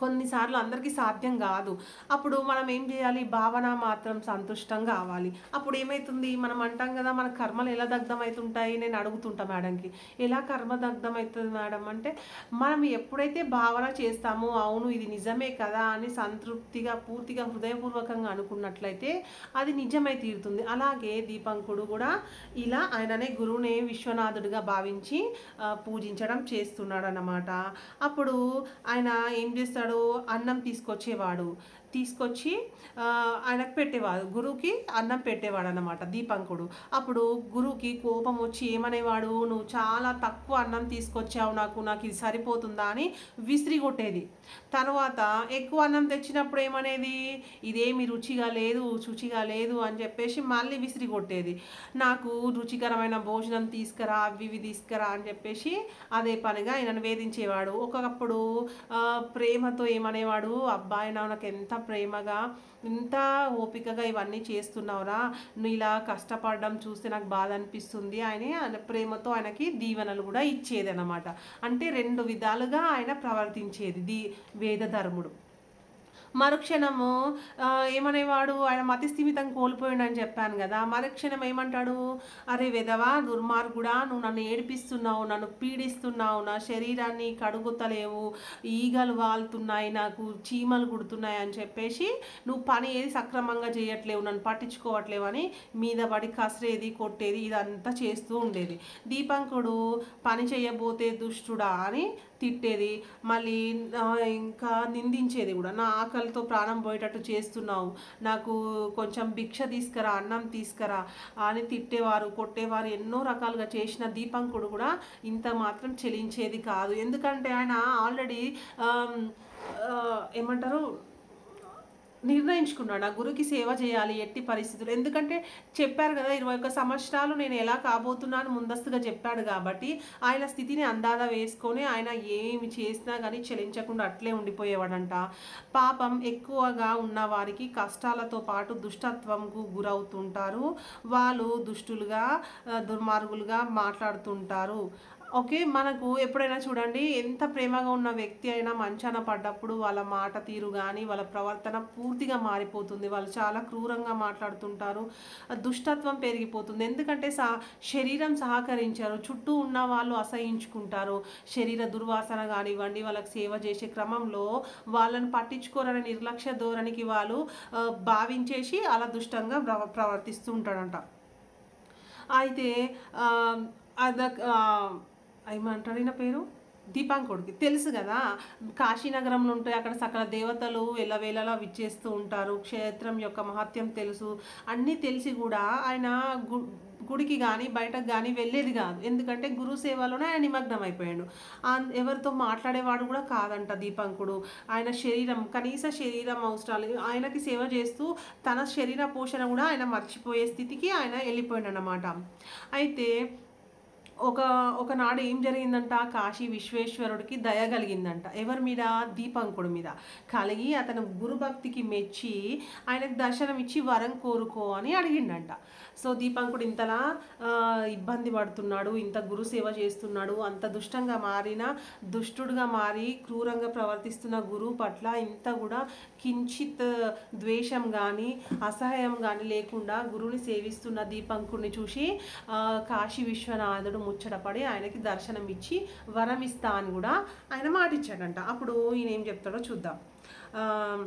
కొన్నిసార్లు అందరికీ సాధ్యం కాదు అప్పుడు మనం ఏం చేయాలి భావన మాత్రం సంతుష్టం కావాలి అప్పుడు ఏమవుతుంది మనం అంటాం కదా మన కర్మలు ఎలా దగ్ధమవుతుంటాయి నేను అడుగుతుంటా మేడంకి ఎలా కర్మ దగ్ధం అవుతుంది మేడం అంటే మనం ఎప్పుడైతే భావన చేస్తామో అవును ఇది నిజమే కదా అని సంతృప్తిగా పూర్తిగా హృదయపూర్వకంగా అనుకున్నట్లయితే అది నిజమై తీరుతుంది అలాగే దీపంకుడు కూడా ఇలా ఆయననే గురువునే విశ్వనాథుడిగా భావించి ఆ, పూజించడం చేస్తున్నాడు అన్నమాట అప్పుడు ఆయన ఏం చేస్తాడు అన్నం తీసుకొచ్చేవాడు తీసుకొచ్చి ఆ, ఆయనకు పెట్టేవాడు గురువుకి అన్నం పెట్టేవాడు అన్నమాట దీపంకుడు అప్పుడు గురువుకి కోపం వచ్చి ఏమనేవాడు నువ్వు చాలా తక్కువ అన్నం తీసుకొచ్చావు నాకు నాకు ఇది సరిపోతుందా అని విసిరి కొట్టేది తర్వాత ఎక్కువ అన్నం తెచ్చినప్పుడు ఏమనేది ఇదేమి రుచిగా లేదు శుచిగా లేదు అని చెప్పేసి మళ్ళీ విసిరి కొట్టేది నాకు రుచికరమైన భోజనం తీసుకురా అవి ఇవి తీసుకురా అని చెప్పేసి అదే పనిగా ఆయనను వేధించేవాడు ఒకప్పుడు ఆ, ప్రేమతో ఏమనేవాడు అబ్బాయి నాకు ఎంత ప్రేమగా ఇంత ఓపికగా ఇవన్నీ చేస్తున్నావురా నువ్వు ఇలా కష్టపడడం చూస్తే నాకు బాధ అనిపిస్తుంది ఆయన ఆయన ప్రేమతో ఆయనకి దీవెనలు కూడా ఇచ్చేది అనమాట అంటే రెండు విధాలుగా ఆయన ప్రవర్తించేది దీ వేదధర్ముడు మరుక్షణము ఆ, ఏమనేవాడు ఆయన మతి స్థిమితం కోల్పోయిండని చెప్పాను కదా మరుక్షణం ఏమంటాడు అరే వెదవా దుర్మార్గుడా నువ్వు నన్ను ఏడిపిస్తున్నావు నన్ను పీడిస్తున్నావు నా శరీరాన్ని కడుగుతలేవు ఈగలు వాలుతున్నాయి నాకు చీమలు కుడుతున్నాయి అని చెప్పేసి నువ్వు పని ఏది సక్రమంగా చేయట్లేవు నన్ను పట్టించుకోవట్లేవు అని మీద పడి కసిరేది కొట్టేది ఇదంతా చేస్తూ ఉండేది దీపంకుడు పని చేయబోతే దుష్టుడా అని తిట్టేది మళ్ళీ ఆ, ఇంకా నిందించేది కూడా నా ఆకలితో ప్రాణం పోయేటట్టు చేస్తున్నావు నాకు కొంచెం భిక్ష తీసుకురా అన్నం తీసుకురా అని తిట్టేవారు కొట్టేవారు ఎన్నో రకాలుగా చేసిన దీపంకుడు కూడా ఇంత మాత్రం చెలించేది కాదు ఎందుకంటే ఆయన ఆల్రెడీ ఏమంటారు నిర్ణయించుకున్నాడు నా గురుకి సేవ చేయాలి ఎట్టి పరిస్థితులు ఎందుకంటే చెప్పారు కదా ఇరవై ఒక్క సంవత్సరాలు నేను ఎలా కాబోతున్నాను ముందస్తుగా చెప్పాడు కాబట్టి ఆయన స్థితిని అందాదా వేసుకొని ఆయన ఏమి చేసినా కానీ చెలించకుండా అట్లే ఉండిపోయేవాడంట పాపం ఎక్కువగా ఉన్న వారికి కష్టాలతో పాటు దుష్టత్వంకు గురవుతుంటారు వాళ్ళు దుష్టులుగా ఆ, దుర్మార్గులుగా మాట్లాడుతుంటారు ఓకే మనకు ఎప్పుడైనా చూడండి ఎంత ప్రేమగా ఉన్న వ్యక్తి అయినా మంచాన పడ్డప్పుడు వాళ్ళ మాట తీరు కానీ వాళ్ళ ప్రవర్తన పూర్తిగా మారిపోతుంది వాళ్ళు చాలా క్రూరంగా మాట్లాడుతుంటారు ఆ దుష్టత్వం పెరిగిపోతుంది ఎందుకంటే సా శరీరం సహకరించారు చుట్టూ ఉన్న వాళ్ళు అసహించుకుంటారు శరీర దుర్వాసన కానివ్వండి వాళ్ళకి సేవ చేసే క్రమంలో వాళ్ళని పట్టించుకోరనే నిర్లక్ష్య ధోరణికి వాళ్ళు ఆ, భావించేసి అలా దుష్టంగా ప్రవ ప్రవర్తిస్తూ ఉంటాడంట అయితే ఆ, అద ఆ, ఏమంటాడు ఈయన పేరు దీపాంకుడికి తెలుసు కదా కాశీనగరంలో ఉంటే అక్కడ సకల దేవతలు ఎల్లవేళలా విచ్చేస్తూ ఉంటారు క్షేత్రం యొక్క మహత్యం తెలుసు అన్నీ తెలిసి కూడా ఆయన గు గుడికి కానీ బయటకు కానీ వెళ్ళేది కాదు ఎందుకంటే గురు సేవలోనే ఆయన నిమగ్నం అయిపోయాడు ఆ- ఎవరితో మాట్లాడేవాడు కూడా కాదంట దీపంకుడు ఆయన శరీరం కనీస శరీరం అవసరాలు ఆయనకి సేవ చేస్తూ తన శరీర పోషణ కూడా ఆయన మర్చిపోయే స్థితికి ఆయన వెళ్ళిపోయాడు అనమాట అయితే ఒక ఒకనాడు ఏం జరిగిందంట కాశీ విశ్వేశ్వరుడికి దయ కలిగిందంట ఎవరి మీద దీపంకుడి మీద కలిగి అతను గురుభక్తికి మెచ్చి ఆయనకు దర్శనం ఇచ్చి వరం కోరుకో అని అడిగిండంట సో దీపంకుడు ఇంతలా ఆ, ఇబ్బంది పడుతున్నాడు ఇంత గురు సేవ చేస్తున్నాడు అంత దుష్టంగా మారిన దుష్టుడుగా మారి క్రూరంగా ప్రవర్తిస్తున్న గురువు పట్ల ఇంత కూడా కించిత్ ద్వేషం కానీ అసహాయం కానీ లేకుండా గురువుని సేవిస్తున్న దీపంకుడిని చూసి ఆ, కాశీ విశ్వనాథుడు ముచ్చటపడి ఆయనకి దర్శనం ఇచ్చి వరం ఇస్తా అని కూడా ఆయన మాట ఇచ్చాడంట అప్పుడు ఈయన ఏం చెప్తాడో చూద్దాం ఆ,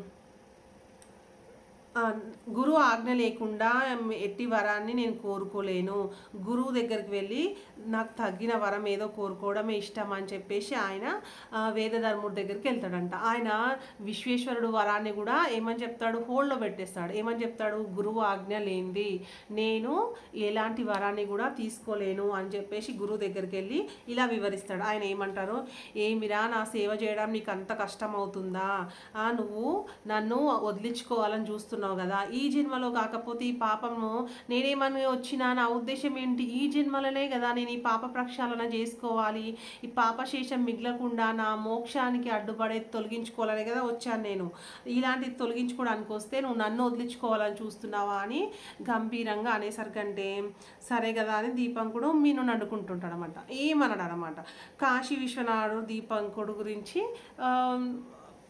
ఆ, గురువు ఆజ్ఞ లేకుండా ఎట్టి వరాన్ని నేను కోరుకోలేను గురువు దగ్గరికి వెళ్ళి నాకు తగ్గిన వరం ఏదో కోరుకోవడమే ఇష్టం అని చెప్పేసి ఆయన ఆ, వేదధర్ముడి దగ్గరికి వెళ్తాడంట ఆయన విశ్వేశ్వరుడు వరాన్ని కూడా ఏమని చెప్తాడు హోల్డ్లో పెట్టేస్తాడు ఏమని చెప్తాడు గురువు ఆజ్ఞ లేనిది నేను ఎలాంటి వరాన్ని కూడా తీసుకోలేను అని చెప్పేసి గురువు దగ్గరికి వెళ్ళి ఇలా వివరిస్తాడు ఆయన ఏమంటారు ఏమిరా నా సేవ చేయడం నీకు అంత కష్టం అవుతుందా ఆ, నువ్వు నన్ను వదిలించుకోవాలని చూస్తున్నావు కదా ఈ జన్మలో కాకపోతే ఈ పాపము నేనేమని వచ్చినా నా ఉద్దేశం ఏంటి ఈ జన్మలోనే కదా నేను ఈ పాప ప్రక్షాళన చేసుకోవాలి ఈ పాపశేషం మిగలకుండా నా మోక్షానికి అడ్డుపడే తొలగించుకోవాలని కదా వచ్చాను నేను ఇలాంటిది తొలగించుకోవడానికి వస్తే నువ్వు నన్ను వదిలించుకోవాలని చూస్తున్నావా అని గంభీరంగా అనేసరికంటే సరే కదా అని దీపంకుడు మీను నడుకుంటుంటాడు అనమాట ఏమన్నాడు అనమాట కాశీ విశ్వనాథుడు దీపంకుడు గురించి ఆ,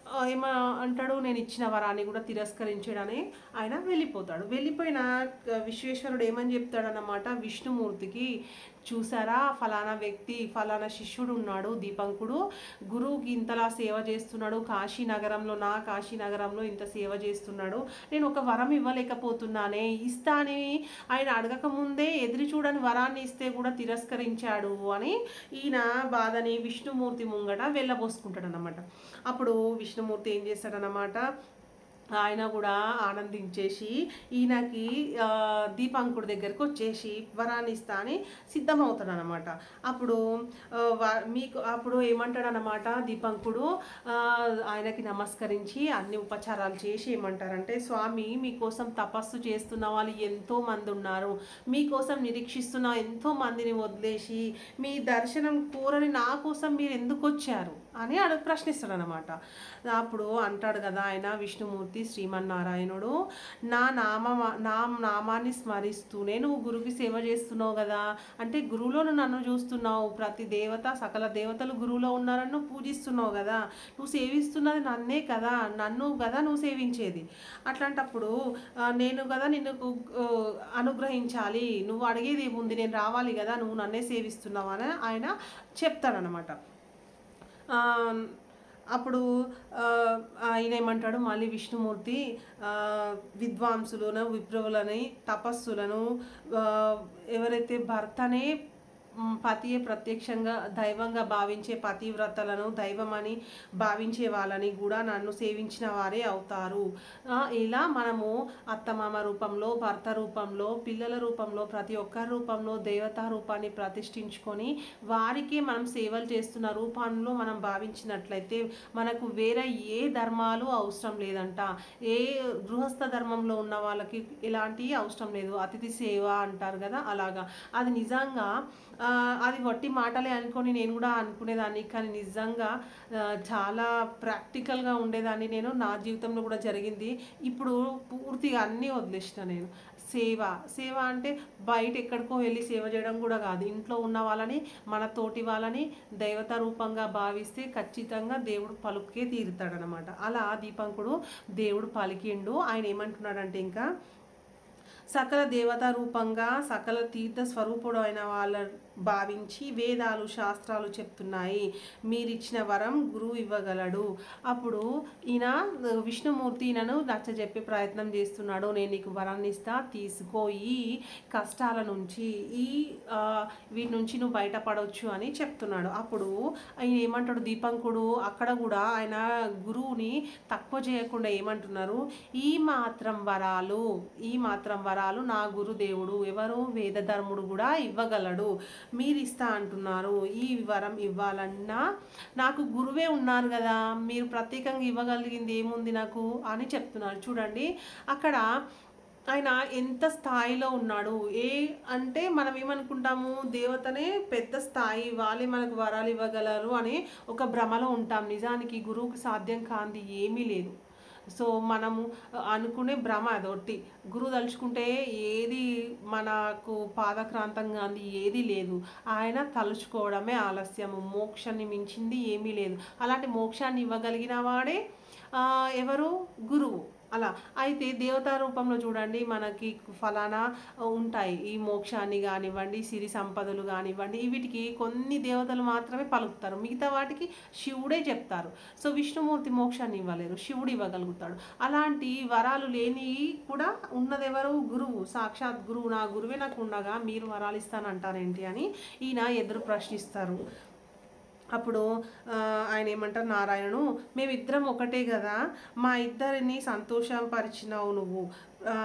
ఆ, ఏమ అంటాడు నేను ఇచ్చిన వరాన్ని కూడా తిరస్కరించాడని ఆయన వెళ్ళిపోతాడు వెళ్ళిపోయిన ఆ, విశ్వేశ్వరుడు ఏమని చెప్తాడన్నమాట విష్ణుమూర్తికి చూసారా ఫలానా వ్యక్తి ఫలానా శిష్యుడు ఉన్నాడు దీపంకుడు గురువుకి ఇంతలా సేవ చేస్తున్నాడు కాశీ నగరంలో నా కాశీ నగరంలో ఇంత సేవ చేస్తున్నాడు నేను ఒక వరం ఇవ్వలేకపోతున్నానే ఇస్తా అని ఆయన అడగక ముందే ఎదురు చూడని వరాన్ని ఇస్తే కూడా తిరస్కరించాడు అని ఈయన బాధని విష్ణుమూర్తి ముంగట వెళ్ళబోసుకుంటాడు అనమాట అప్పుడు విష్ణుమూర్తి ఏం చేస్తాడనమాట ఆయన కూడా ఆనందించేసి ఈయనకి ఆ, దీపాంకుడి దగ్గరికి వచ్చేసి వరాన్ని ఇస్తా అని సిద్ధమవుతాడు అనమాట అప్పుడు ఆ, వా- మీకు అప్పుడు ఏమంటాడనమాట దీపంకుడు ఆ, ఆయనకి నమస్కరించి అన్ని ఉపచారాలు చేసి ఏమంటారంటే స్వామి మీకోసం తపస్సు చేస్తున్న వాళ్ళు ఎంతో మంది ఉన్నారు మీకోసం నిరీక్షిస్తున్న ఎంతో మందిని వదిలేసి మీ దర్శనం కోరని నా కోసం మీరు ఎందుకు వచ్చారు అని అడు ప్రశ్నిస్తాడు అనమాట అప్పుడు అంటాడు కదా ఆయన విష్ణుమూర్తి శ్రీమన్నారాయణుడు నా నామ నా నామాన్ని స్మరిస్తూనే నువ్వు గురువుకి సేవ చేస్తున్నావు కదా అంటే గురువులో నువ్వు నన్ను చూస్తున్నావు ప్రతి దేవత సకల దేవతలు గురువులో ఉన్నారని నువ్వు పూజిస్తున్నావు కదా నువ్వు సేవిస్తున్నది నన్నే కదా నన్ను కదా నువ్వు సేవించేది అట్లాంటప్పుడు ఆ, నేను కదా నిన్ను ఆ, అనుగ్రహించాలి నువ్వు అడిగేది ఏముంది నేను రావాలి కదా నువ్వు నన్నే సేవిస్తున్నావు అని ఆయన చెప్తాడనమాట ఆ, అప్పుడు ఆ, ఆయన ఏమంటాడు మళ్ళీ విష్ణుమూర్తి ఆ, విద్వాంసులను విప్రవులని తపస్సులను ఆ, ఎవరైతే భర్తనే మ్, పతియే ప్రత్యక్షంగా దైవంగా భావించే పతివ్రతలను దైవమని భావించే వాళ్ళని కూడా నన్ను సేవించిన వారే అవుతారు ఆ, ఇలా మనము అత్తమామ రూపంలో భర్త రూపంలో పిల్లల రూపంలో ప్రతి ఒక్కరి రూపంలో దేవతా రూపాన్ని ప్రతిష్ఠించుకొని వారికే మనం సేవలు చేస్తున్న రూపంలో మనం భావించినట్లయితే మనకు వేరే ఏ ధర్మాలు అవసరం లేదంట ఏ గృహస్థ ధర్మంలో ఉన్న వాళ్ళకి ఎలాంటి అవసరం లేదు అతిథి సేవ అంటారు కదా అలాగా అది నిజంగా ఆ, అది వట్టి మాటలే అనుకొని నేను కూడా అనుకునేదాన్ని కానీ నిజంగా ఆ, చాలా ప్రాక్టికల్గా ఉండేదాన్ని నేను నా జీవితంలో కూడా జరిగింది ఇప్పుడు పూర్తిగా అన్నీ వదిలేసిన నేను సేవ సేవ అంటే బయట ఎక్కడికో వెళ్ళి సేవ చేయడం కూడా కాదు ఇంట్లో ఉన్న వాళ్ళని మన తోటి వాళ్ళని దైవత రూపంగా భావిస్తే ఖచ్చితంగా దేవుడు పలుకే తీరుతాడనమాట అలా దీపంకుడు దేవుడు పలికిండు ఆయన ఏమంటున్నాడంటే ఇంకా సకల దేవతా రూపంగా సకల తీర్థ స్వరూపుడు అయిన వాళ్ళ భావించి వేదాలు శాస్త్రాలు చెప్తున్నాయి మీరిచ్చిన వరం గురువు ఇవ్వగలడు అప్పుడు ఈయన విష్ణుమూర్తి ఈయనను నచ్చ చెప్పే ప్రయత్నం చేస్తున్నాడు నేను నీకు వరాన్ని ఇస్తా తీసుకో ఈ కష్టాల నుంచి ఈ ఆ, వీటి నుంచి నువ్వు బయటపడవచ్చు అని చెప్తున్నాడు అప్పుడు ఆయన ఏమంటాడు దీపంకుడు అక్కడ కూడా ఆయన గురువుని తక్కువ చేయకుండా ఏమంటున్నారు ఈ మాత్రం వరాలు ఈ మాత్రం వరాలు నా గురుదేవుడు ఎవరు వేదధర్ముడు కూడా ఇవ్వగలడు మీరు ఇస్తా అంటున్నారు ఈ వరం ఇవ్వాలన్నా నాకు గురువే ఉన్నారు కదా మీరు ప్రత్యేకంగా ఇవ్వగలిగింది ఏముంది నాకు అని చెప్తున్నారు చూడండి అక్కడ ఆయన ఎంత స్థాయిలో ఉన్నాడు ఏ అంటే మనం ఏమనుకుంటాము దేవతనే పెద్ద స్థాయి వాళ్ళే మనకు వరాలు ఇవ్వగలరు అని ఒక భ్రమలో ఉంటాం నిజానికి గురువుకి సాధ్యం కాంది ఏమీ లేదు సో మనము అనుకునే భ్రమ అదొట్టి గురువు తలుచుకుంటే ఏది మనకు పాదక్రాంతంగా అంది ఏది లేదు ఆయన తలుచుకోవడమే ఆలస్యము మోక్షాన్ని మించింది ఏమీ లేదు అలాంటి మోక్షాన్ని ఇవ్వగలిగిన వాడే ఆ, ఎవరు గురువు అలా అయితే దేవతా రూపంలో చూడండి మనకి ఫలానా ఉంటాయి ఈ మోక్షాన్ని కానివ్వండి సిరి సంపదలు కానివ్వండి వీటికి కొన్ని దేవతలు మాత్రమే పలుకుతారు మిగతా వాటికి శివుడే చెప్తారు సో విష్ణుమూర్తి మోక్షాన్ని ఇవ్వలేరు శివుడు ఇవ్వగలుగుతాడు అలాంటి వరాలు లేని కూడా ఉన్నదెవరు గురువు సాక్షాత్ గురువు నా గురువే నాకు ఉండగా మీరు వరాలు ఇస్తానంటారేంటి అని ఈయన ఎదురు ప్రశ్నిస్తారు అప్పుడు ఆ, ఆయన ఏమంటారు నారాయణుడు మేమిద్దరం ఒకటే కదా మా ఇద్దరిని సంతోషపరిచినావు నువ్వు ఆ,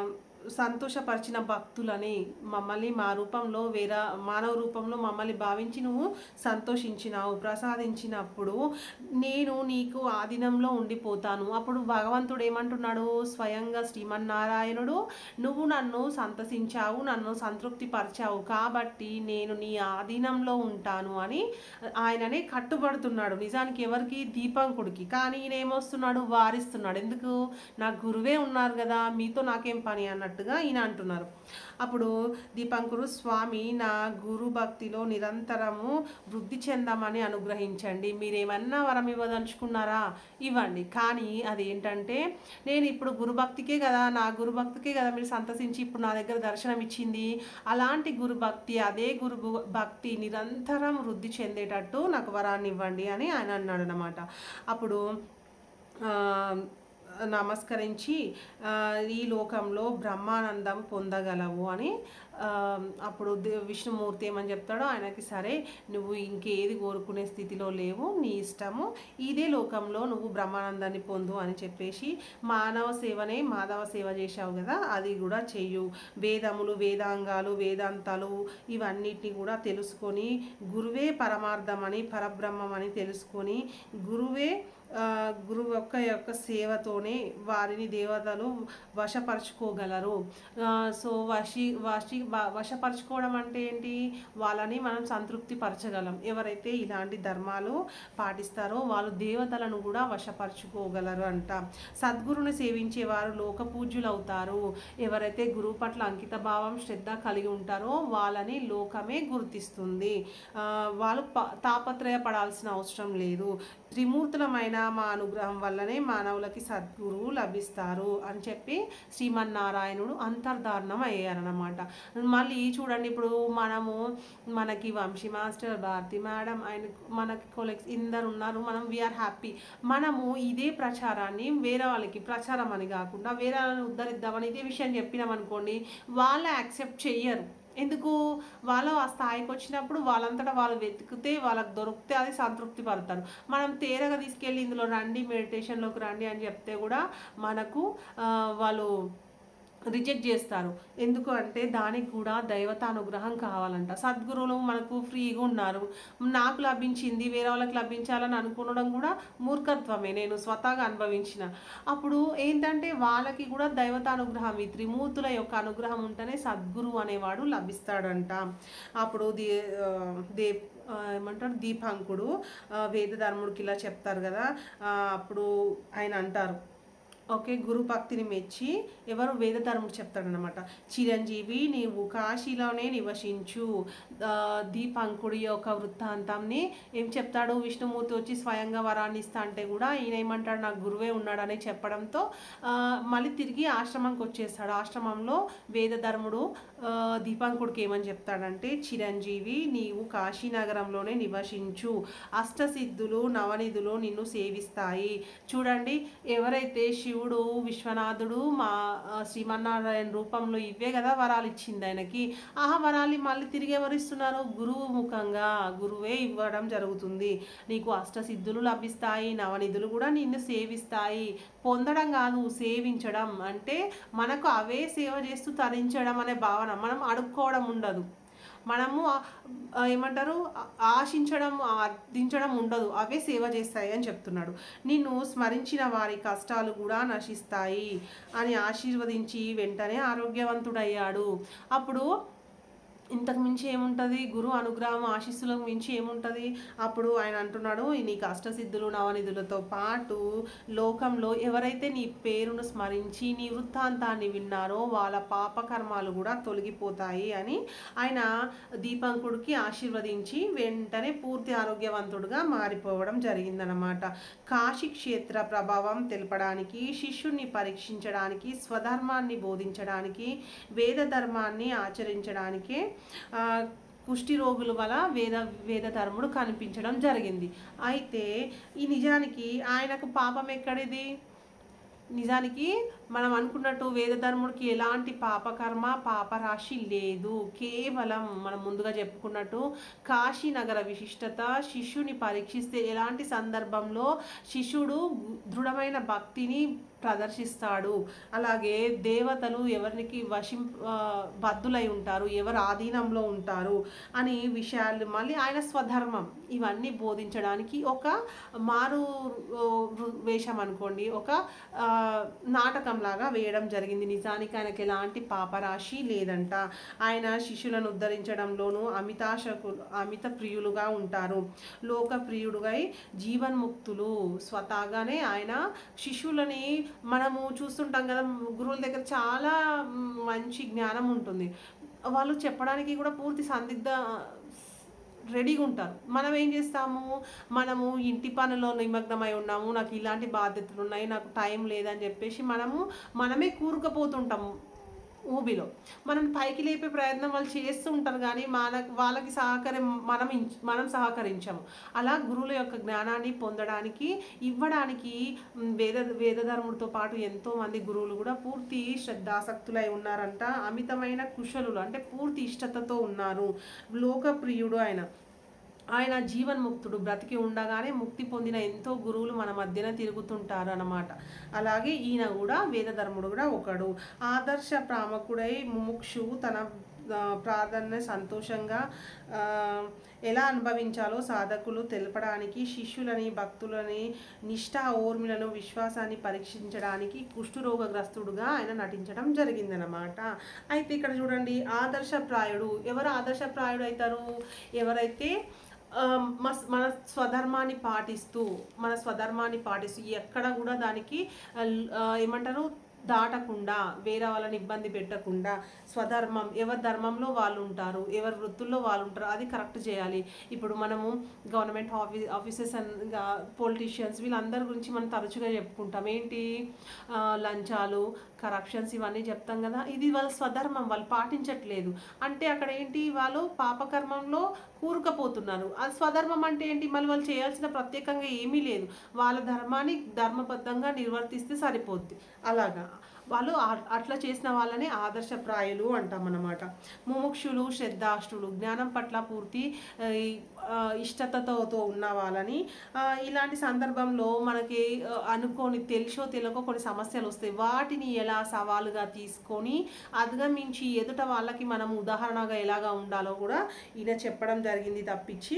సంతోషపరిచిన భక్తులని మమ్మల్ని మా రూపంలో వేరే మానవ రూపంలో మమ్మల్ని భావించి నువ్వు సంతోషించినావు ప్రసాదించినప్పుడు నేను నీకు ఆధీనంలో ఉండిపోతాను అప్పుడు భగవంతుడు ఏమంటున్నాడు స్వయంగా శ్రీమన్నారాయణుడు నువ్వు నన్ను సంతసించావు నన్ను సంతృప్తి పరిచావు కాబట్టి నేను నీ ఆధీనంలో ఉంటాను అని ఆయననే కట్టుబడుతున్నాడు నిజానికి ఎవరికి దీపంకుడికి కానీ ఈయన ఏమొస్తున్నాడు వారిస్తున్నాడు ఎందుకు నా గురువే ఉన్నారు కదా మీతో నాకేం పని అన్నట్టు అన్నట్టుగా ఈయన అంటున్నారు అప్పుడు దీపంకురు స్వామి నా గురు భక్తిలో నిరంతరము వృద్ధి చెందామని అనుగ్రహించండి మీరేమన్నా వరం ఇవ్వదలుచుకున్నారా ఇవ్వండి కానీ అదేంటంటే నేను ఇప్పుడు గురుభక్తికే కదా నా గురుభక్తికే కదా మీరు సంతసించి ఇప్పుడు నా దగ్గర దర్శనం ఇచ్చింది అలాంటి గురుభక్తి అదే గురు భు- భక్తి నిరంతరం వృద్ధి చెందేటట్టు నాకు వరాన్ని ఇవ్వండి అని ఆయన అన్నాడు అనమాట అప్పుడు ఆ, నమస్కరించి ఆ, ఈ లోకంలో బ్రహ్మానందం పొందగలవు అని ఆ, అప్పుడు దే- విష్ణుమూర్తి ఏమని చెప్తాడో ఆయనకి సరే నువ్వు ఇంకేది కోరుకునే స్థితిలో లేవు నీ ఇష్టము ఇదే లోకంలో నువ్వు బ్రహ్మానందాన్ని పొందు అని చెప్పేసి మానవ సేవనే మాధవ సేవ చేశావు కదా అది కూడా చెయ్యు వేదములు వేదాంగాలు వేదాంతాలు ఇవన్నిటిని కూడా తెలుసుకొని గురువే పరమార్థమని పరబ్రహ్మం అని తెలుసుకొని గురువే ఆ, గురువు యొక్క యొక్క సేవతోనే వారిని దేవతలు వశపరుచుకోగలరు ఆ, సో వశి వశి వ- వశపరుచుకోవడం అంటే ఏంటి వాళ్ళని మనం సంతృప్తి పరచగలం ఎవరైతే ఇలాంటి ధర్మాలు పాటిస్తారో వాళ్ళు దేవతలను కూడా వశపరుచుకోగలరు అంట సద్గురుని సేవించే వారు లోక పూజ్యులు అవుతారు ఎవరైతే గురువు పట్ల అంకిత భావం శ్రద్ధ కలిగి ఉంటారో వాళ్ళని లోకమే గుర్తిస్తుంది ఆ, వాళ్ళు ప తాపత్రయపడాల్సిన అవసరం లేదు త్రిమూర్తులమైన మా అనుగ్రహం వల్లనే మానవులకి సద్గురువు లభిస్తారు అని చెప్పి శ్రీమన్నారాయణుడు అంతర్ధారణం అయ్యారనమాట మళ్ళీ చూడండి ఇప్పుడు మనము మనకి వంశీ మాస్టర్ భారతి మేడం ఆయన మనకి కొలెక్స్ ఇందరు ఉన్నారు మనం వీఆర్ హ్యాపీ మనము ఇదే ప్రచారాన్ని వేరే వాళ్ళకి ప్రచారం అని కాకుండా వేరే వాళ్ళని ఉద్ధరిద్దామని ఇదే విషయం చెప్పినామనుకోండి వాళ్ళు యాక్సెప్ట్ చెయ్యరు ఎందుకు వాళ్ళు ఆ స్థాయికి వచ్చినప్పుడు వాళ్ళంతటా వాళ్ళు వెతికితే వాళ్ళకి దొరికితే అది సంతృప్తి పడతారు మనం తేరగా తీసుకెళ్ళి ఇందులో రండి మెడిటేషన్లోకి రండి అని చెప్తే కూడా మనకు ఆ, వాళ్ళు రిజెక్ట్ చేస్తారు ఎందుకు అంటే దానికి కూడా దైవతానుగ్రహం కావాలంట సద్గురువులు మనకు ఫ్రీగా ఉన్నారు నాకు లభించింది వేరే వాళ్ళకి లభించాలని అనుకోవడం కూడా మూర్ఖత్వమే నేను స్వతహాగా అనుభవించిన అప్పుడు ఏంటంటే వాళ్ళకి కూడా దైవతానుగ్రహం ఈ త్రిమూర్తుల యొక్క అనుగ్రహం ఉంటేనే సద్గురు అనేవాడు లభిస్తాడంట అప్పుడు దే ఆ, దే ఆ, ఏమంటారు దీపాంకుడు ఆ, వేదధర్ముడికి ఇలా చెప్తారు కదా ఆ, అప్పుడు ఆయన అంటారు ఓకే గురు భక్తిని మెచ్చి ఎవరు వేదధర్ముడు చెప్తాడనమాట చిరంజీవి నీవు కాశీలోనే నివసించు ఆ, దీపంకుడి యొక్క వృత్తాంతంని ఏం చెప్తాడు విష్ణుమూర్తి వచ్చి స్వయంగా వరాన్ని ఇస్తా అంటే కూడా ఈయన ఏమంటాడు నాకు గురువే ఉన్నాడని చెప్పడంతో ఆ, మళ్ళీ తిరిగి ఆశ్రమంకి వచ్చేస్తాడు ఆశ్రమంలో వేదధర్ముడు ఆ, దీపంకుడికి ఏమని చెప్తాడంటే చిరంజీవి నీవు కాశీనగరంలోనే నివసించు అష్టసిద్ధులు నవనిధులు నిన్ను సేవిస్తాయి చూడండి ఎవరైతే శివుడు విశ్వనాథుడు మా ఆ, శ్రీమన్నారాయణ రూపంలో ఇవే కదా వరాలు ఇచ్చింది ఆయనకి ఆ వరాలు మళ్ళీ తిరిగి ఎవరు ఇస్తున్నారు గురువు ముఖంగా గురువే ఇవ్వడం జరుగుతుంది నీకు అష్టసిద్ధులు లభిస్తాయి నవనిధులు కూడా నిన్ను సేవిస్తాయి పొందడం కాదు సేవించడం అంటే మనకు అవే సేవ చేస్తూ తరించడం అనే భావన మనం అడుక్కోవడం ఉండదు మనము ఆ- ఆ ఏమంటారు ఆ- ఆశించడం అర్థించడం ఉండదు అవే సేవ చేస్తాయి అని చెప్తున్నాడు నిన్ను స్మరించిన వారి కష్టాలు కూడా నశిస్తాయి అని ఆశీర్వదించి వెంటనే ఆరోగ్యవంతుడయ్యాడు అప్పుడు ఇంతకు మించి ఏముంటుంది గురు అనుగ్రహం ఆశీస్సులకు మించి ఏముంటుంది అప్పుడు ఆయన అంటున్నాడు నీకు అష్టసిద్ధులు నవనిధులతో పాటు లోకంలో ఎవరైతే నీ పేరును స్మరించి నీ వృత్తాంతాన్ని విన్నారో వాళ్ళ పాపకర్మాలు కూడా తొలగిపోతాయి అని ఆయన దీపంకుడికి ఆశీర్వదించి వెంటనే పూర్తి ఆరోగ్యవంతుడుగా మారిపోవడం జరిగిందనమాట కాశీ క్షేత్ర ప్రభావం తెలపడానికి శిష్యుణ్ణి పరీక్షించడానికి స్వధర్మాన్ని బోధించడానికి వేద ధర్మాన్ని ఆచరించడానికే ఆ, కుష్టి రోగుల వల్ల వేద వేదధర్ముడు కనిపించడం జరిగింది అయితే ఈ నిజానికి ఆయనకు పాపం ఎక్కడిది నిజానికి మనం అనుకున్నట్టు వేదధర్ముడికి ఎలాంటి పాపకర్మ పాపరాశి లేదు కేవలం మనం ముందుగా చెప్పుకున్నట్టు కాశీ నగర విశిష్టత శిష్యుని పరీక్షిస్తే ఎలాంటి సందర్భంలో శిష్యుడు దృఢమైన భక్తిని ప్రదర్శిస్తాడు అలాగే దేవతలు ఎవరికి వశిం ఆ, బద్దులై ఉంటారు ఎవరు ఆధీనంలో ఉంటారు అని విషయాలు మళ్ళీ ఆయన స్వధర్మం ఇవన్నీ బోధించడానికి ఒక మారు ఓ, వృ- వేషం అనుకోండి ఒక ఆ, నాటకంలాగా వేయడం జరిగింది నిజానికి ఆయనకి ఎలాంటి పాపరాశి లేదంట ఆయన శిష్యులను ఉద్ధరించడంలోనూ అమితాశకు అమిత ప్రియులుగా ఉంటారు లోక ప్రియుడుగై జీవన్ముక్తులు స్వతహాగానే ఆయన శిష్యులని మనము చూస్తుంటాం కదా గురువుల దగ్గర చాలా మ్, మంచి జ్ఞానం ఉంటుంది వాళ్ళు చెప్పడానికి కూడా పూర్తి సందిగ్ధ రెడీగా ఉంటారు మనం ఏం చేస్తాము మనము ఇంటి పనిలో నిమగ్నమై ఉన్నాము నాకు ఇలాంటి బాధ్యతలు ఉన్నాయి నాకు టైం లేదని చెప్పేసి మనము మనమే కూరుకుపోతుంటాము ఊబిలో మనం పైకి లేపే ప్రయత్నం వాళ్ళు చేస్తూ ఉంటారు కానీ మన వాళ్ళకి సహకారం మనం ఇంచ్- మనం సహకరించాము అలా గురువుల యొక్క జ్ఞానాన్ని పొందడానికి ఇవ్వడానికి మ్, వేద వేదధర్ముడితో పాటు ఎంతో మంది గురువులు కూడా పూర్తి శ్రద్ధాసక్తులై ఉన్నారంట అమితమైన కుశలులు అంటే పూర్తి ఇష్టతతో ఉన్నారు లోకప్రియుడు ఆయన ఆయన జీవన్ముక్తుడు బ్రతికి ఉండగానే ముక్తి పొందిన ఎంతో గురువులు మన మధ్యన తిరుగుతుంటారు అన్నమాట అలాగే ఈయన కూడా వేదధర్ముడు కూడా ఒకడు ఆదర్శ ప్రామకుడై ముముక్షు తన ఆ, ప్రార్థన సంతోషంగా ఆ, ఎలా అనుభవించాలో సాధకులు తెలపడానికి శిష్యులని భక్తులని నిష్ఠ ఓర్మిలను విశ్వాసాన్ని పరీక్షించడానికి కుష్ఠరోగగ్రస్తుడుగా ఆయన నటించడం జరిగిందనమాట అయితే ఇక్కడ చూడండి ఆదర్శప్రాయుడు ఎవరు ఆదర్శప్రాయుడు అవుతారు ఎవరైతే ఆ, మస్- మన స్వధర్మాన్ని పాటిస్తూ మన స్వధర్మాన్ని పాటిస్తూ ఎక్కడ కూడా దానికి ఆ, ఆ, ఏమంటారు దాటకుండా వేరే వాళ్ళని ఇబ్బంది పెట్టకుండా స్వధర్మం ఎవరి ధర్మంలో వాళ్ళు ఉంటారు ఎవరి వృత్తుల్లో వాళ్ళు ఉంటారు అది కరెక్ట్ చేయాలి ఇప్పుడు మనము గవర్నమెంట్ ఆఫీ ఆఫీసర్స్ అండ్ పొలిటీషియన్స్ వీళ్ళందరి గురించి మనం తరచుగా చెప్పుకుంటాం ఏంటి ఆ, లంచాలు కరప్షన్స్ ఇవన్నీ చెప్తాం కదా ఇది వాళ్ళ స్వధర్మం వాళ్ళు పాటించట్లేదు అంటే అక్కడ ఏంటి వాళ్ళు పాపకర్మంలో కూరుకపోతున్నారు అది స్వధర్మం అంటే ఏంటి మళ్ళీ వాళ్ళు చేయాల్సిన ప్రత్యేకంగా ఏమీ లేదు వాళ్ళ ధర్మాన్ని ధర్మబద్ధంగా నిర్వర్తిస్తే సరిపోద్ది అలాగా వాళ్ళు ఆ- అట్లా చేసిన వాళ్ళని ఆదర్శప్రాయులు అంటాం అన్నమాట ముముక్షులు శ్రద్ధాష్టులు జ్ఞానం పట్ల పూర్తి ఆ, ఈ, ఆ, ఇష్టతతో ఉన్న వాళ్ళని ఆ, ఇలాంటి సందర్భంలో మనకి ఆ, అనుకోని తెలిసో తెలియకో కొన్ని సమస్యలు వస్తాయి వాటిని ఎలా సవాలుగా తీసుకొని అధిగమించి ఎదుట వాళ్ళకి మనం ఉదాహరణగా ఎలాగా ఉండాలో కూడా ఈయన చెప్పడం జరిగింది తప్పించి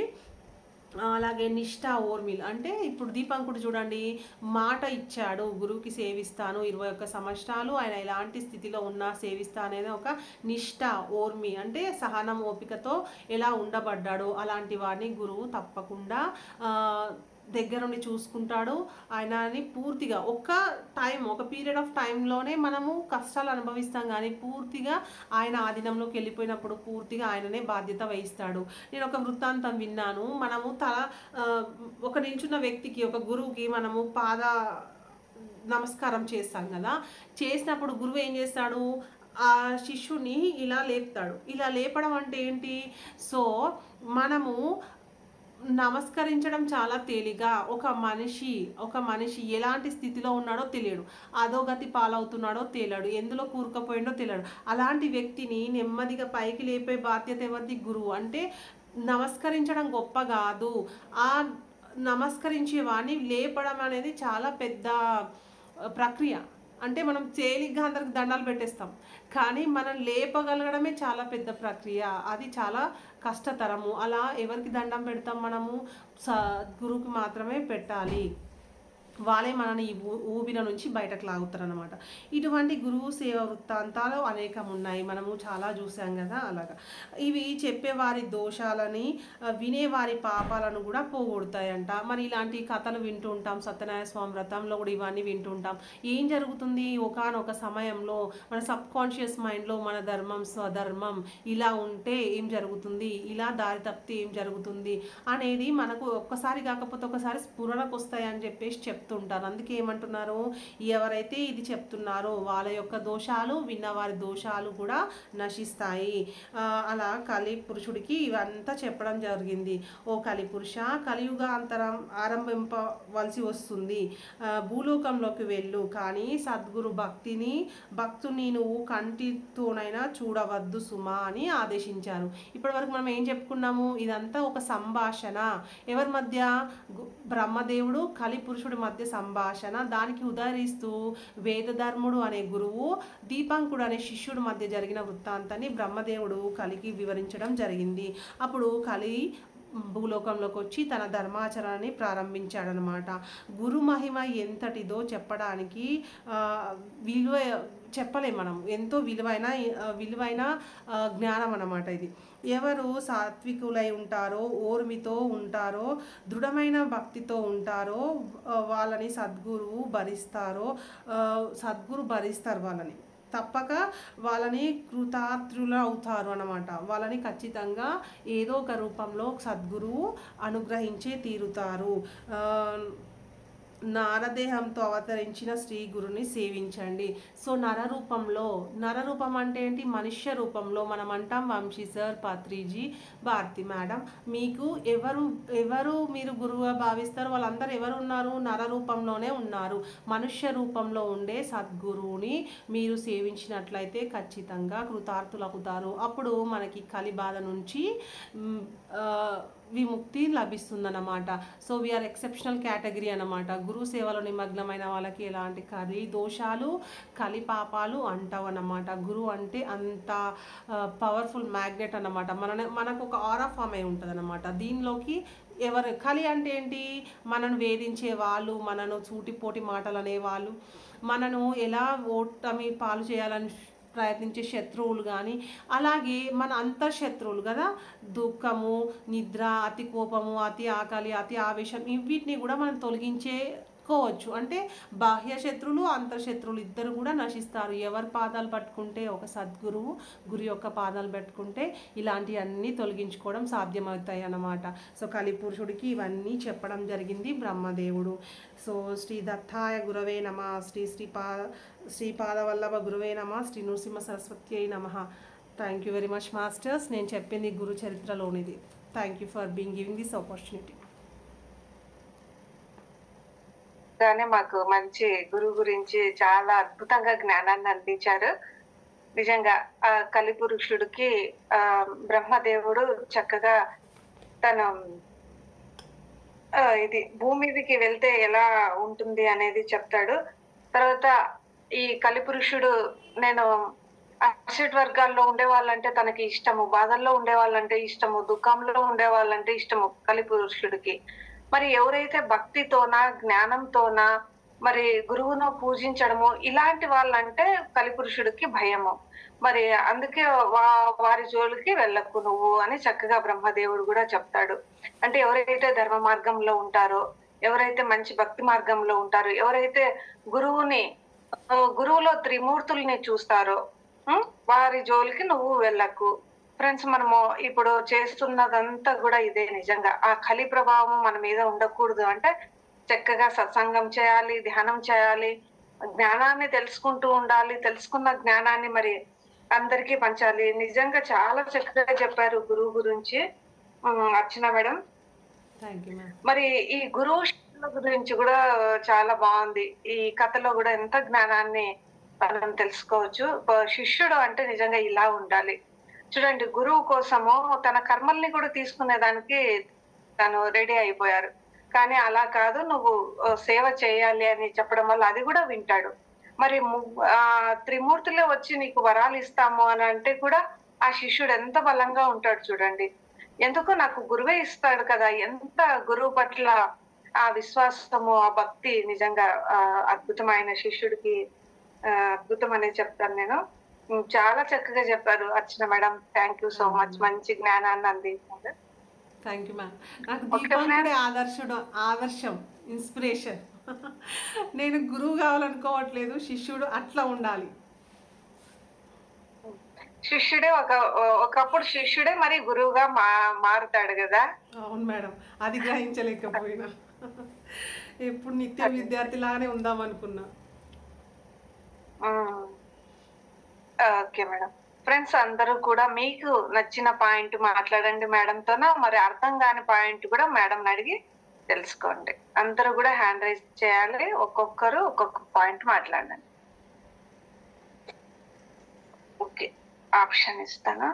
ఆ, అలాగే నిష్ఠ ఓర్మిల్ అంటే ఇప్పుడు దీపంకుడు చూడండి మాట ఇచ్చాడు గురువుకి సేవిస్తాను ఇరవై ఒక్క సంవత్సరాలు ఆయన ఎలాంటి స్థితిలో ఉన్నా సేవిస్తా అనేది ఒక నిష్ఠ ఓర్మి అంటే సహనం ఓపికతో ఎలా ఉండబడ్డాడో అలాంటి వాడిని గురువు తప్పకుండా ఆ, దగ్గరుండి చూసుకుంటాడు ఆయనని పూర్తిగా ఒక్క టైం ఒక పీరియడ్ ఆఫ్ టైంలోనే మనము కష్టాలు అనుభవిస్తాం కానీ పూర్తిగా ఆయన ఆధీనంలోకి వెళ్ళిపోయినప్పుడు పూర్తిగా ఆయననే బాధ్యత వహిస్తాడు నేను ఒక వృత్తాంతం విన్నాను మనము తల ఆ, ఒక నిల్చున్న వ్యక్తికి ఒక గురువుకి మనము పాద నమస్కారం చేస్తాం కదా చేసినప్పుడు గురువు ఏం చేస్తాడు ఆ శిష్యుని ఇలా లేపుతాడు ఇలా లేపడం అంటే ఏంటి సో మనము నమస్కరించడం చాలా తేలిగా ఒక మనిషి ఒక మనిషి ఎలాంటి స్థితిలో ఉన్నాడో తెలియడు అధోగతి పాలవుతున్నాడో తెలియడు ఎందులో కూరుకుపోయిండో తెలియడు అలాంటి వ్యక్తిని నెమ్మదిగా పైకి లేపే బాధ్యత ఎవరిది గురువు అంటే నమస్కరించడం గొప్ప కాదు ఆ నమస్కరించే వాడిని లేపడం అనేది చాలా పెద్ద ఆ, ప్రక్రియ అంటే మనం తేలిగ్గా అందరికి దండాలు పెట్టేస్తాం కానీ మనం లేపగలగడమే చాలా పెద్ద ప్రక్రియ అది చాలా కష్టతరము అలా ఎవరికి దండం పెడతాం మనము స గురువుకి మాత్రమే పెట్టాలి వాళ్ళే మనని ఈ ఊ- ఊబిల నుంచి బయటకు లాగుతారనమాట ఇటువంటి గురువు సేవ వృత్తాంతాలు అనేకం ఉన్నాయి మనము చాలా చూసాం కదా అలాగా ఇవి చెప్పేవారి దోషాలని ఆ, వినేవారి పాపాలను కూడా పోగొడతాయంట మరి ఇలాంటి కథలు వింటూ ఉంటాం సత్యనారాయణ స్వామి వ్రతంలో కూడా ఇవన్నీ వింటూ ఉంటాం ఏం జరుగుతుంది ఒకానొక సమయంలో మన సబ్ కాన్షియస్ మైండ్లో మన ధర్మం స్వధర్మం ఇలా ఉంటే ఏం జరుగుతుంది ఇలా దారి తప్పితే ఏం జరుగుతుంది అనేది మనకు ఒక్కసారి కాకపోతే ఒకసారి స్ఫురణకు వస్తాయి అని చెప్పేసి చెప్తుంటారు అందుకే ఏమంటున్నారు ఎవరైతే ఇది చెప్తున్నారో వాళ్ళ యొక్క దోషాలు విన్నవారి దోషాలు కూడా నశిస్తాయి ఆ, అలా కలి పురుషుడికి ఇవంతా చెప్పడం జరిగింది ఓ కలి పురుష కలియుగాంతరం ఆరంభింపవలసి వస్తుంది ఆ, భూలోకంలోకి వెళ్ళు కానీ సద్గురు భక్తిని భక్తుని నువ్వు కంటితోనైనా చూడవద్దు సుమా అని ఆదేశించారు ఇప్పటివరకు మనం ఏం చెప్పుకున్నాము ఇదంతా ఒక సంభాషణ ఎవరి మధ్య గు- బ్రహ్మదేవుడు కలి పురుషుడి మధ్య సంభాషణ దానికి ఉదాహరిస్తూ వేదధర్ముడు అనే గురువు దీపంకుడు అనే శిష్యుడి మధ్య జరిగిన వృత్తాంతాన్ని బ్రహ్మదేవుడు కలికి వివరించడం జరిగింది అప్పుడు కలి భూలోకంలోకి వచ్చి తన ధర్మాచరణని ప్రారంభించాడనమాట గురు మహిమ ఎంతటిదో చెప్పడానికి ఆ, విలువ చెప్పలేం మనం ఎంతో విలువైన ఆ, విలువైన ఆ, జ్ఞానం అన్నమాట ఇది ఎవరు సాత్వికులై ఉంటారో ఓర్మితో ఉంటారో దృఢమైన భక్తితో ఉంటారో ఆ, వాళ్ళని సద్గురువు భరిస్తారో ఆ, సద్గురు భరిస్తారు వాళ్ళని తప్పక వాళ్ళని కృతార్థులు అవుతారు అన్నమాట వాళ్ళని ఖచ్చితంగా ఏదో ఒక రూపంలో సద్గురువు అనుగ్రహించే తీరుతారు ఆ, నారదేహంతో అవతరించిన శ్రీ గురుని సేవించండి సో నర రూపంలో నర రూపం అంటే ఏంటి మనుష్య రూపంలో మనం అంటాం వంశీ సార్ పత్రిజీ భారతి మేడం మీకు ఎవరు ఎవరు మీరు గురువుగా భావిస్తారు వాళ్ళందరూ ఎవరు ఉన్నారు నర రూపంలోనే ఉన్నారు మనుష్య రూపంలో ఉండే సద్గురువుని మీరు సేవించినట్లయితే ఖచ్చితంగా కృతార్థులవుతారు అప్పుడు మనకి కలి బాధ నుంచి మ్, ఆ, విముక్తి లభిస్తుందన్నమాట సో వీఆర్ ఎక్సెప్షనల్ కేటగిరీ అన్నమాట గురు సేవలో నిమగ్నమైన వాళ్ళకి ఎలాంటి కలి దోషాలు కలి పాపాలు అంటావు అన్నమాట గురువు అంటే అంత పవర్ఫుల్ మ్యాగ్నెట్ అన్నమాట మన మనకు ఒక ఆరా ఫామ్ అయి ఉంటుంది అన్నమాట దీనిలోకి ఎవరు కలి అంటే ఏంటి మనను వేధించే వాళ్ళు మనను సూటిపోటి మాటలు అనేవాళ్ళు మనను ఎలా ఓటమి పాలు చేయాలని ప్రయత్నించే శత్రువులు కానీ అలాగే మన అంతర్శత్రువులు కదా దుఃఖము నిద్ర అతి కోపము అతి ఆకలి అతి ఆవేశం ఈ వీటిని కూడా మనం తొలగించేకోవచ్చు అంటే బాహ్య శత్రువులు అంతర్శత్రువులు ఇద్దరు కూడా నశిస్తారు ఎవరి పాదాలు పట్టుకుంటే ఒక సద్గురువు గురు యొక్క పాదాలు పెట్టుకుంటే ఇలాంటివన్నీ తొలగించుకోవడం సాధ్యమవుతాయి అన్నమాట సో కలిపురుషుడికి ఇవన్నీ చెప్పడం జరిగింది బ్రహ్మదేవుడు సో శ్రీ దత్తాయ గురవే నమ శ్రీ శ్రీపా శ్రీపాదవల్లభ గురువే నమ శ్రీ నృసింహ సరస్వతి అయి నమ thank you very much masters నేను చెప్పింది గురు చరిత్రలోనిది thank you for being giving this opportunity గానే మాకు మంచి గురువు గురించి చాలా అద్భుతంగా జ్ఞానాన్ని అందించారు నిజంగా ఆ కలిపురుషుడికి ఆ బ్రహ్మదేవుడు చక్కగా తన ఆ, ఇది భూమి మీదకి వెళ్తే ఎలా ఉంటుంది అనేది చెప్తాడు తర్వాత ఈ కలిపురుషుడు నేను అసెట్ వర్గాల్లో ఉండే వాళ్ళంటే తనకి ఇష్టము బాధల్లో ఉండే వాళ్ళంటే ఇష్టము దుఃఖంలో ఉండే వాళ్ళంటే ఇష్టము కలిపురుషుడికి మరి ఎవరైతే భక్తితోనా జ్ఞానంతోనా మరి గురువును పూజించడము ఇలాంటి వాళ్ళంటే కలిపురుషుడికి భయము మరి అందుకే వా- వారి జోలికి వెళ్ళకు నువ్వు అని చక్కగా బ్రహ్మదేవుడు కూడా చెప్తాడు అంటే ఎవరైతే ధర్మ మార్గంలో ఉంటారో ఎవరైతే మంచి భక్తి మార్గంలో ఉంటారో ఎవరైతే గురువుని ఆ, గురువులో త్రిమూర్తుల్ని చూస్తారో ఉం, వారి జోలికి నువ్వు వెళ్ళకు ఫ్రెండ్స్ మనము ఇప్పుడు చేస్తున్నదంతా కూడా ఇదే నిజంగా ఆ కలి ప్రభావం మన మీద ఉండకూడదు అంటే చక్కగా సత్సంగం చేయాలి ధ్యానం చేయాలి జ్ఞానాన్ని తెలుసుకుంటూ ఉండాలి తెలుసుకున్న జ్ఞానాన్ని మరి అందరికీ పంచాలి నిజంగా చాలా చక్కగా చెప్పారు గురువు గురించి ఉం, Archana madam thank you ma'am మరి ఈ గురువు శిష్యుల గురించి కూడా చాలా బాగుంది ఈ కథలో కూడా ఎంత జ్ఞానాన్ని మనం తెలుసుకోవచ్చు ఒక శిష్యుడు అంటే నిజంగా ఇలా ఉండాలి చూడండి గురువు కోసము తన కర్మల్ని కూడా తీసుకునే దానికి తను రెడీ అయిపోయారు కానీ అలా కాదు నువ్వు ఆ, సేవ చేయాలి అని చెప్పడం వల్ల అది కూడా వింటాడు మరి ము- ఆ త్రిమూర్తులే వచ్చి నీకు వరాలు ఇస్తాము అని అంటే కూడా ఆ శిష్యుడు ఎంత బలంగా ఉంటాడు చూడండి ఎందుకు నాకు గురువే ఇస్తాడు కదా ఎంత గురువు పట్ల ఆ విశ్వాసము ఆ భక్తి నిజంగా ఆ, అద్భుతమైన శిష్యుడికి ఆ, అద్భుతం అనేది చెప్తాను నేను ఉమ్, చాలా చక్కగా చెప్పారు Archana madam thank you so much మంచి జ్ఞానాన్ని అందించారు థ్యాంక్ యూ మ్యామ్ నాకు Okay, దీపాంకుడే ఆదర్శుడు ఆదర్శం ఇన్స్పిరేషన్ నేను గురువు కావాలనుకోవట్లేదు శిష్యుడు అట్లా ఉండాలి శిష్యుడే ఒక ఒకప్పుడు శిష్యుడే మరి గురువుగా మా మారుతాడు కదా అవును మేడం అది గ్రహించలేకపోయినా ఎప్పుడు నిత్య విద్యార్థిలానే ఉందాం అనుకున్నా ఓకే మేడం ఫ్రెండ్స్ అందరూ కూడా మీకు నచ్చిన పాయింట్ మాట్లాడండి మేడంతోన మరి అర్థం కాని పాయింట్ కూడా మేడం అడిగి తెలుసుకోండి అందరూ కూడా హ్యాండ్ రైజ్ చేయాలి ఒక్కొక్కరు ఒక్కొక్క పాయింట్ మాట్లాడండి ఓకే ఆప్షన్ ఇస్తాను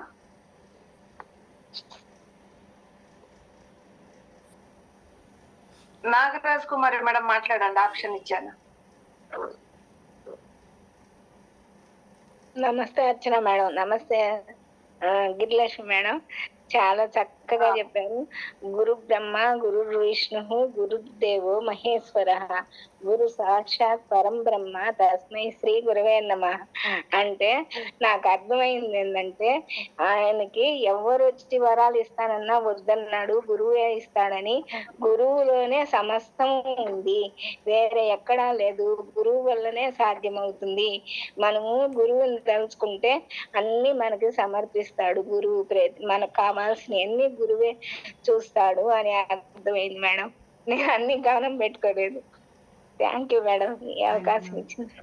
నాగరాజ్ కుమారి మేడం మాట్లాడండి ఆప్షన్ ఇచ్చాను నమస్తే అర్చన మేడం నమస్తే ఆ, గిరిలక్ష్మి మేడం చాలా చక్కగా చక్కగా చెప్పారు గురు బ్రహ్మ గురు విష్ణు గురు దేవో మహేశ్వర గురు సాక్షాత్ పరం బ్రహ్మ తస్మై శ్రీ గురువే నమ అంటే నాకు అర్థమైంది ఏంటంటే ఆయనకి ఎవరు వచ్చి వరాలు ఇస్తానన్నా వద్దన్నాడు గురువే ఇస్తాడని గురువులోనే సమస్తం ఉంది వేరే ఎక్కడా లేదు గురువు వల్లనే సాధ్యమవుతుంది మనము గురువుని తలుచుకుంటే అన్ని మనకి సమర్పిస్తాడు గురువు ప్రే మనకు కావాల్సిన అన్ని గురువే చూస్తాడు అని అర్థమైంది మేడం నేను అన్ని గమనం పెట్టుకోలేదు థ్యాంక్ యూ మేడం ఈ అవకాశం ఇచ్చింది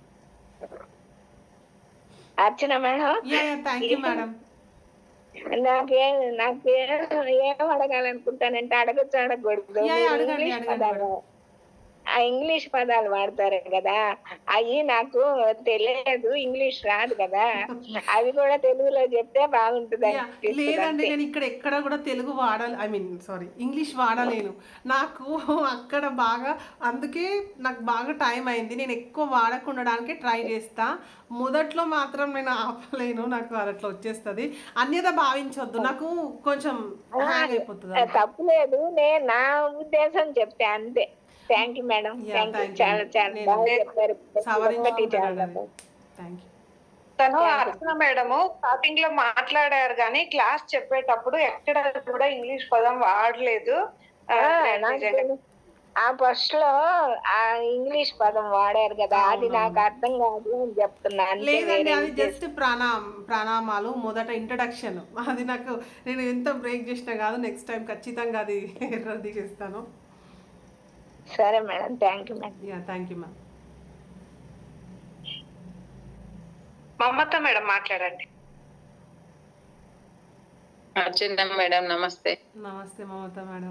Archana madam yeah yeah thank you madam నాకే నాకు ఏం అడగాలనుకుంటానంటే అడగచ్చు అడగకూడదు యా, యా, అడగండి, ఇంగ్లీష్ అడగండి పదాలు ఆ ఇంగ్లీష్ పదాలు వాడతారు కదా అవి నాకు తెలియదు ఇంగ్లీష్ రాదు కదా అవి కూడా తెలుగులో చెప్తే బాగుంటుంది యా, అనిపిస్తుంది లేదండి అంతే. నేను ఇక్కడ ఎక్కడ కూడా తెలుగు వాడాలి ఐ మీన్ సారీ ఇంగ్లీష్ వాడలేను నాకు అక్కడ బాగా అందుకే నాకు బాగా టైం అయింది నేను ఎక్కువ వాడకుండడానికి ట్రై చేస్తా మొదట్లో మాత్రం నేను ఆపలేను నాకు అట్లా వచ్చేస్తుంది అన్యత భావించొద్దు నాకు కొంచెం హ్యాంగ్ అయిపోతుంది ఆ, తప్పులేదు నేను నా ఉద్దేశం చెప్తే అంతే thank you madam Yeah, thank you thank you. చాలా చాలా నేను బాగా చెప్పారు ఒకటి చాలా సవరించుకుంటానండి థ్యాంక్ యూ తను అర్చన మేడము స్టార్టింగ్ లో మాట్లాడారు కానీ క్లాస్ చెప్పేటప్పుడు ఎక్కడ కూడా ఇంగ్లీష్ పదం వాడలేదు ఆ, ఆ, నేను నాకు నిజంగా తెలుసు. ఆ ఫస్ట్ లో ఆ ఇంగ్లీష్ పదం వాడారు కదా అది అవునవును. నాకు అర్థం కాదు అని చెప్తున్నా అంతే లేదండి వేరే అది ఉద్దేశం. జస్ట్ ప్రాణాం ప్రాణామాలు మొదట ఇంట్రడక్షన్ అది నాకు నేను ఎంత బ్రేక్ చేసినా కాదు నెక్స్ట్ టైం ఖచ్చితంగా అది ఎర్రర్ దిగేస్తాను సరే madam thank you madam yeah thank you ma'am Mamata madam మాట్లాడండి అర్చన మేడం నమస్తే నమస్తే మమత మేడం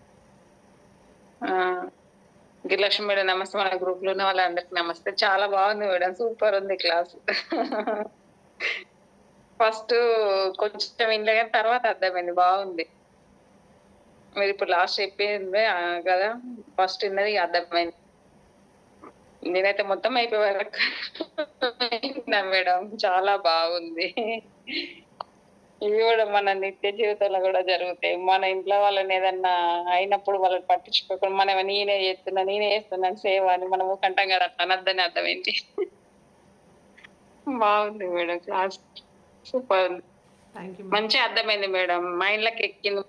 ఆ, గిరిలక్ష్మి మేడం నమస్తే మన గ్రూప్ లో ఉన్న వాళ్ళందరికి నమస్తే చాలా బాగుంది మేడం సూపర్ ఉంది క్లాస్ ఫస్ట్ కొంచెం ఇంట్లో కానీ తర్వాత అర్థమైంది బాగుంది మీరు ఇప్పుడు లాస్ట్ చెప్పింది ఆ, కదా ఫస్ట్ విన్నది అర్థమైంది నేనైతే మొత్తం అయిపోయే వరకు విన్నా మేడం చాలా బాగుంది ఇవి కూడా మన నిత్య జీవితంలో కూడా జరుగుతాయి మన ఇంట్లో వాళ్ళని ఏదన్నా అయినప్పుడు వాళ్ళని పట్టించుకోకుండా మనం నేనే చేస్తున్నా నేనే చేస్తున్నాను సేవ అని మనము కంటాం కదా అట్లా అనద్దని అర్థమైంది బాగుంది మేడం క్లాస్ సూపర్ ఉంది థ్యాంక్ యూ మంచిగా అర్థమైంది మేడం మైండ్ లకి ఎక్కింది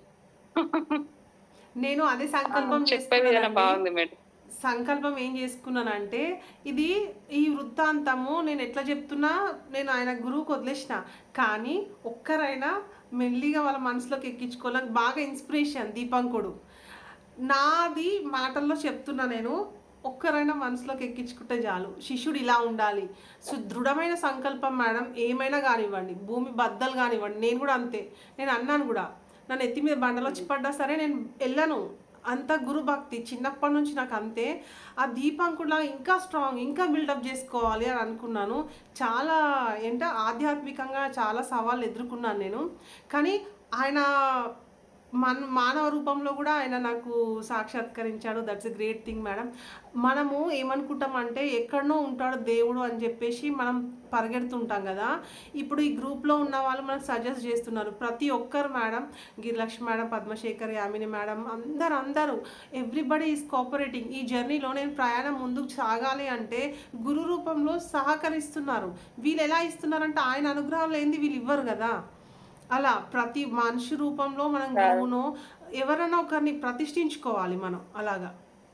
నేను అదే సంకల్పం చెప్పే విధానం చేసుకున్నానండి. బాగుంది మేడం సంకల్పం ఏం చేసుకున్నానంటే ఇది ఈ వృత్తాంతము నేను ఎట్లా చెప్తున్నా నేను ఆయన గురువుకు వదిలేసిన కానీ ఒక్కరైనా మెల్లిగా వాళ్ళ మనసులోకి ఎక్కించుకోవాలని బాగా ఇన్స్పిరేషన్ దీపంకుడు నాది మాటల్లో చెప్తున్నా నేను ఒక్కరైనా మనసులోకి ఎక్కించుకుంటే చాలు శిష్యుడు ఇలా ఉండాలి సో దృఢమైన సంకల్పం మేడం ఏమైనా కానివ్వండి భూమి బద్దలు కానివ్వండి నేను కూడా అంతే నేను అన్నాను కూడా నన్ను ఎత్తి మీద బండలు వచ్చి పడ్డా సరే నేను వెళ్ళను అంత గురు భక్తి చిన్నప్పటి నుంచి నాకు అంతే ఆ దీపంకుడులా ఇంకా స్ట్రాంగ్ ఇంకా బిల్డప్ చేసుకోవాలి అని అనుకున్నాను చాలా ఏంట ఆధ్యాత్మికంగా చాలా సవాళ్ళు ఎదుర్కొన్నాను నేను కానీ ఆయన మన మానవ రూపంలో కూడా ఆయన నాకు సాక్షాత్కరించాడు that's a great thing madam మనము ఏమనుకుంటామంటే ఎక్కడనో ఉంటాడు దేవుడు అని చెప్పేసి మనం పరిగెడుతుంటాం కదా ఇప్పుడు ఈ గ్రూప్లో ఉన్న వాళ్ళు మనకు సజెస్ట్ చేస్తున్నారు ప్రతి ఒక్కరు madam Girilakshmi madam Padmashekar Yamini madam అందరు అందరూ ఎవ్రీబడి ఈజ్ కోఆపరేటింగ్ ఈ జర్నీలో నేను ప్రయాణం ముందుకు సాగాలి అంటే గురు రూపంలో సహకరిస్తున్నారు వీళ్ళు ఎలా ఇస్తున్నారంటే ఆయన అనుగ్రహం లేనిది వీళ్ళు ఇవ్వరు కదా అలా ప్రతి మనిషి రూపంలో మనం గురువును ఎవరైనా ఒకరిని ప్రతిష్ఠించుకోవాలి మనం అలాగా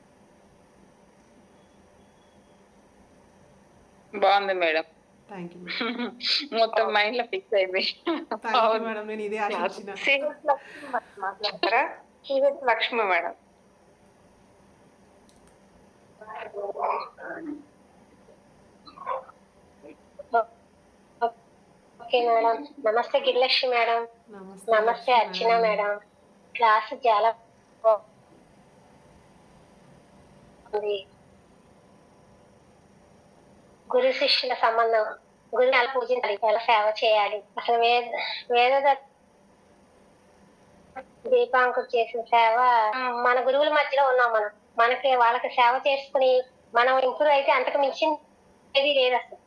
బాగుంది మేడం థ్యాంక్ యూ మొత్తం మైండ్ లో ఫిక్స్ అయింది థ్యాంక్ యూ మేడం నేను ఇదే ఆశించిన సిహెచ్ లక్ష్మి మేడం మాట్లాడతారా CH Lakshmi madam okay madam నమస్తే గిరిలక్ష్మి మేడం నమస్తే నమస్తే అర్చన మేడం క్లాస్ చాలా బాగుంది గురు శిష్యుల సంబంధం గురు ఎలా పూజించాలి ఎలా సేవ చేయాలి అసలు వేద వేద దీపాంకుడు చేసిన సేవ మన గురువుల మధ్యలో ఉన్నాం మనం మనకి వాళ్ళకి సేవ చేసుకుని మనం ఇంప్రూవ్ అయితే అంతకు మించి ఏది లేదు అసలు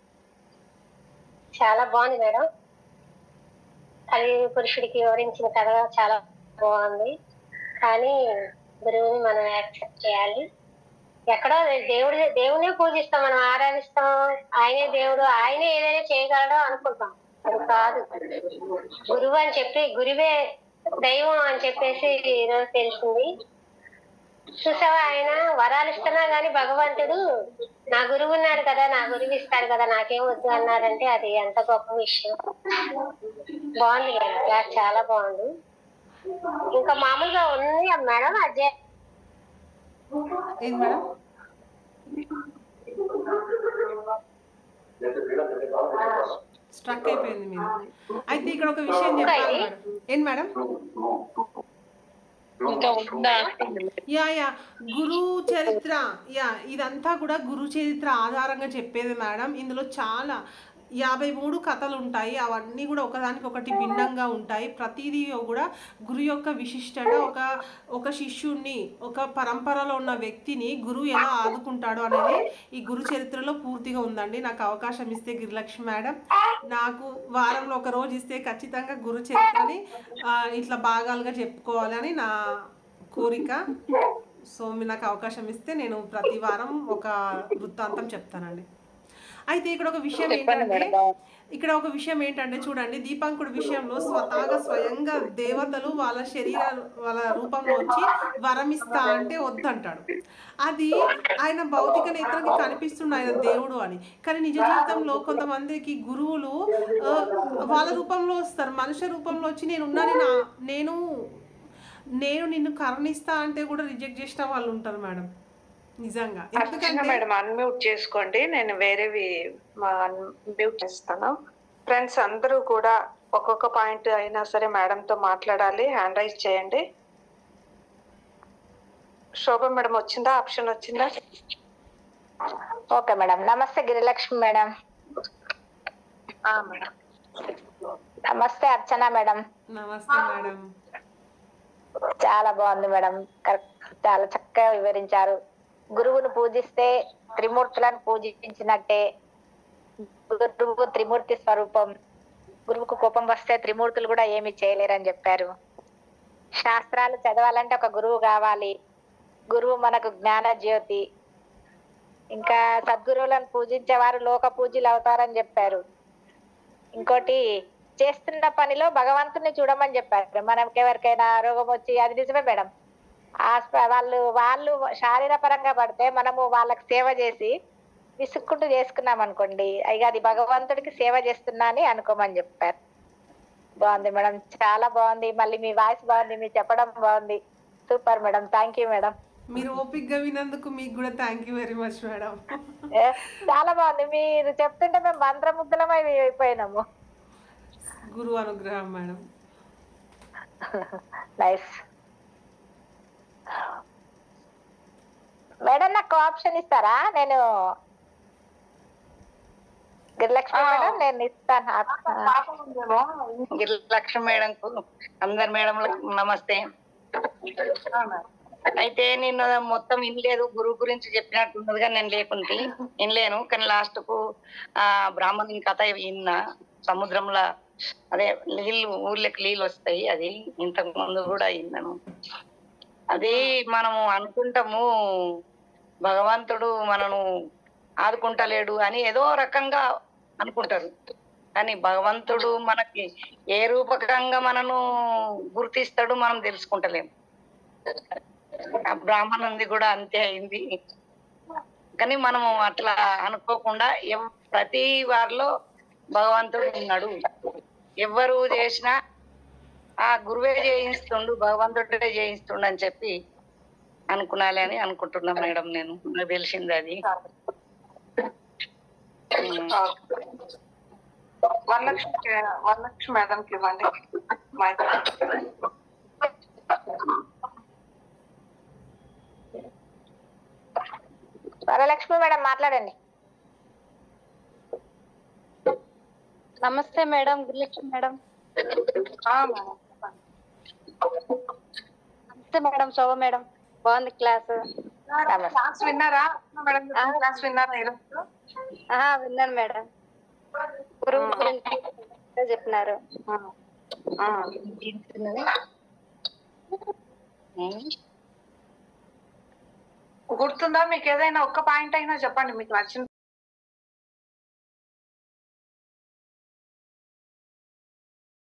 చాలా బాగుంది మేడం కలి పురుషుడికి వివరించిన కథ చాలా బాగుంది కానీ గురువుని మనం యాక్సెప్ట్ చేయాలి ఎక్కడో దేవుడి దేవునే పూజిస్తాం మనం ఆరాధిస్తాం ఆయనే దేవుడు ఆయనే ఏదైనా చేయగలడో అనుకుంటాం అది కాదు గురువు అని చెప్పి గురువే దైవం అని చెప్పేసి ఈరోజు తెలిసింది చూసావా ఆయన వరాలు ఇస్తున్నా గాని భగవంతుడు నా గురువు ఉన్నాడు కదా నా గురువు ఇస్తాడు కదా నాకేం వద్దు అన్నారంటే అది ఎంత గొప్ప విషయం బాగుంది మేడం క్లాస్ చాలా బాగుంది ఇంకా మామూలుగా ఉంది మేడం అజయ్ ఏంది మేడం స్ట్రక్ అయిపోయింది మీరు అయితే ఇక్కడ ఒక విషయం చెప్పాలి మేడం ఏంటి మేడం ఇంకా ఉందా యా యా గురు చరిత్ర యా ఇదంతా కూడా గురు చరిత్ర ఆధారంగా చెప్పేది మేడం ఇందులో చాలా యాభై మూడు కథలు ఉంటాయి అవన్నీ కూడా ఒకదానికి ఒకటి భిన్నంగా ఉంటాయి ప్రతిదీ కూడా గురు యొక్క విశిష్టత ఒక ఒక శిష్యుణ్ణి ఒక పరంపరలో ఉన్న వ్యక్తిని గురువు ఎలా ఆదుకుంటాడు అనేది ఈ గురు చరిత్రలో పూర్తిగా ఉందండి నాకు అవకాశం ఇస్తే గిరిలక్ష్మి మేడం నాకు వారంలో ఒక రోజు ఇస్తే ఖచ్చితంగా గురు చరిత్రని ఆ, ఇట్లా భాగాలుగా చెప్పుకోవాలని నా కోరిక సో మీరు నాకు అవకాశం ఇస్తే నేను ప్రతి వారం ఒక వృత్తాంతం చెప్తానండి అయితే ఇక్కడ ఒక విషయం చెప్పండి ఏంటంటే మేడం ఇక్కడ ఒక విషయం ఏంటంటే చూడండి దీపాంకుడు విషయంలో స్వతహాగా స్వయంగా దేవతలు వాళ్ళ శరీర వాళ్ళ రూపంలో వచ్చి వరం ఇస్తా అంటే వద్దంటాడు అది ఆయన భౌతిక నేత్రానికి కనిపిస్తుంది ఆయన దేవుడు అని కానీ నిజ జీవితంలో కొంతమందికి గురువులు ఆ, వాళ్ళ రూపంలో వస్తారు మనుష్య రూపంలో వచ్చి నేను ఉన్నాను నా నేను నేను నిన్ను కరుణిస్తా అంటే కూడా రిజెక్ట్ చేసిన వాళ్ళు ఉంటారు మేడం నిజంగా అర్చన ఎందుకంటే మేడం అన్మ్యూట్ చేసుకోండి నేను వేరేవి మ్యూట్ చేస్తాను ఫ్రెండ్స్ అందరూ కూడా ఒక్కొక్క పాయింట్ అయినా సరే మేడం తో మాట్లాడాలి హ్యాండ్ రైజ్ చేయండి శోభ మేడం వచ్చిందా ఆప్షన్ వచ్చిందా ఓకే మేడం నమస్తే గిరిలక్ష్మి మేడం ఆ, మేడం నమస్తే అర్చన మేడం నమస్తే మేడం చాలా బాగుంది మేడం కరెక్ట్ చాలా చక్కగా వివరించారు గురువును పూజిస్తే త్రిమూర్తులను పూజించినట్టే గురువు త్రిమూర్తి స్వరూపం గురువుకు కోపం వస్తే త్రిమూర్తులు కూడా ఏమి చేయలేరని చెప్పారు శాస్త్రాలు చదవాలంటే ఒక గురువు కావాలి గురువు మనకు జ్ఞాన జ్యోతి ఇంకా సద్గురువులను పూజించేవారు లోక పూజలు అవుతారని చెప్పారు ఇంకోటి చేస్తున్న పనిలో భగవంతుని చూడమని చెప్పారు మనకి ఎవరికైనా రోగం వచ్చి అది నిజమే మేడం హాస్ప- వాళ్ళు వాళ్ళు శారీర పరంగా పడితే మనము వాళ్ళకి సేవ చేసి విసుక్కుంటూ చేసుకున్నాం అనుకోండి అయ్యి అది భగవంతుడికి సేవ చేస్తున్నా అని అనుకోమని చెప్పారు బాగుంది మేడం చాలా బాగుంది మళ్ళీ మీ వాయిస్ బాగుంది మీరు చెప్పడం బాగుంది super madam thank you madam మీరు ఓపిక్గా విన్నందుకు మీకు కూడా thank you very much madam ఏ, చాలా బాగుంది మీరు చెప్తుంటే మేము మంత్రముగ్ధులమై అయిపోయినాము గురువు అనుగ్రహం మేడం నైస్ మేడం నాకు ఆప్షన్ ఇస్తారా నేను గిరిలక్ష్మి ఆ. మేడం నేను ఇస్తాను ఆ, పాప ఉందేమో గిరిలక్ష్మి మేడం కు అందరు మేడంలకు నమస్తే అయితే నేను మొత్తం వినలేదు గురువు గురించి చెప్పినట్టున్నదిగా నేను లేకుంటే వినలేను కానీ లాస్ట్ కు ఆ బ్రాహ్మణుని కథ విన్నా సముద్రంలో అదే నీళ్ళు ఊర్లోకి నీళ్ళు వస్తాయి అది ఇంతకు ముందు కూడా విన్నాను అది మనము అనుకుంటాము భగవంతుడు మనను ఆదుకుంటలేడు అని ఏదో రకంగా అనుకుంటారు కానీ భగవంతుడు మనకి ఏ రూపకంగా మనను గుర్తిస్తాడు మనం తెలుసుకుంటలేము ఆ బ్రాహ్మణుంది కూడా అంతే అయింది కానీ మనము అట్లా అనుకోకుండా ఎవ్- ప్రతి వారిలో భగవంతుడు ఉన్నాడు ఎవరు చేసినా ఆ గురువే చేయిస్తుండు భగవంతుడే చేయిస్తుండు అని చెప్పి అనుకునాలి అని అనుకుంటున్నా మేడం నేను నాకు తెలిసింది అది ఉమ్. వరలక్ష్మి వరలక్ష్మి మేడంకి ఇవ్వండి మైక్ వరలక్ష్మి మేడం మాట్లాడండి నమస్తే మేడం గురులక్ష్మి మేడం ఆ, మేడం. నమస్తే మేడం శోభ మేడం బాగుంది క్లాస్ క్లాస్ విన్నారా మేడం క్లాస్ విన్నారా ఈరోజు ఆహా విన్నాను మేడం గురువు గురించి చెప్పినారు ఆ, ఆ. గుర్తుందా మీకు ఏదైనా ఒక్క పాయింట్ అయినా చెప్పండి మీకు నచ్చిన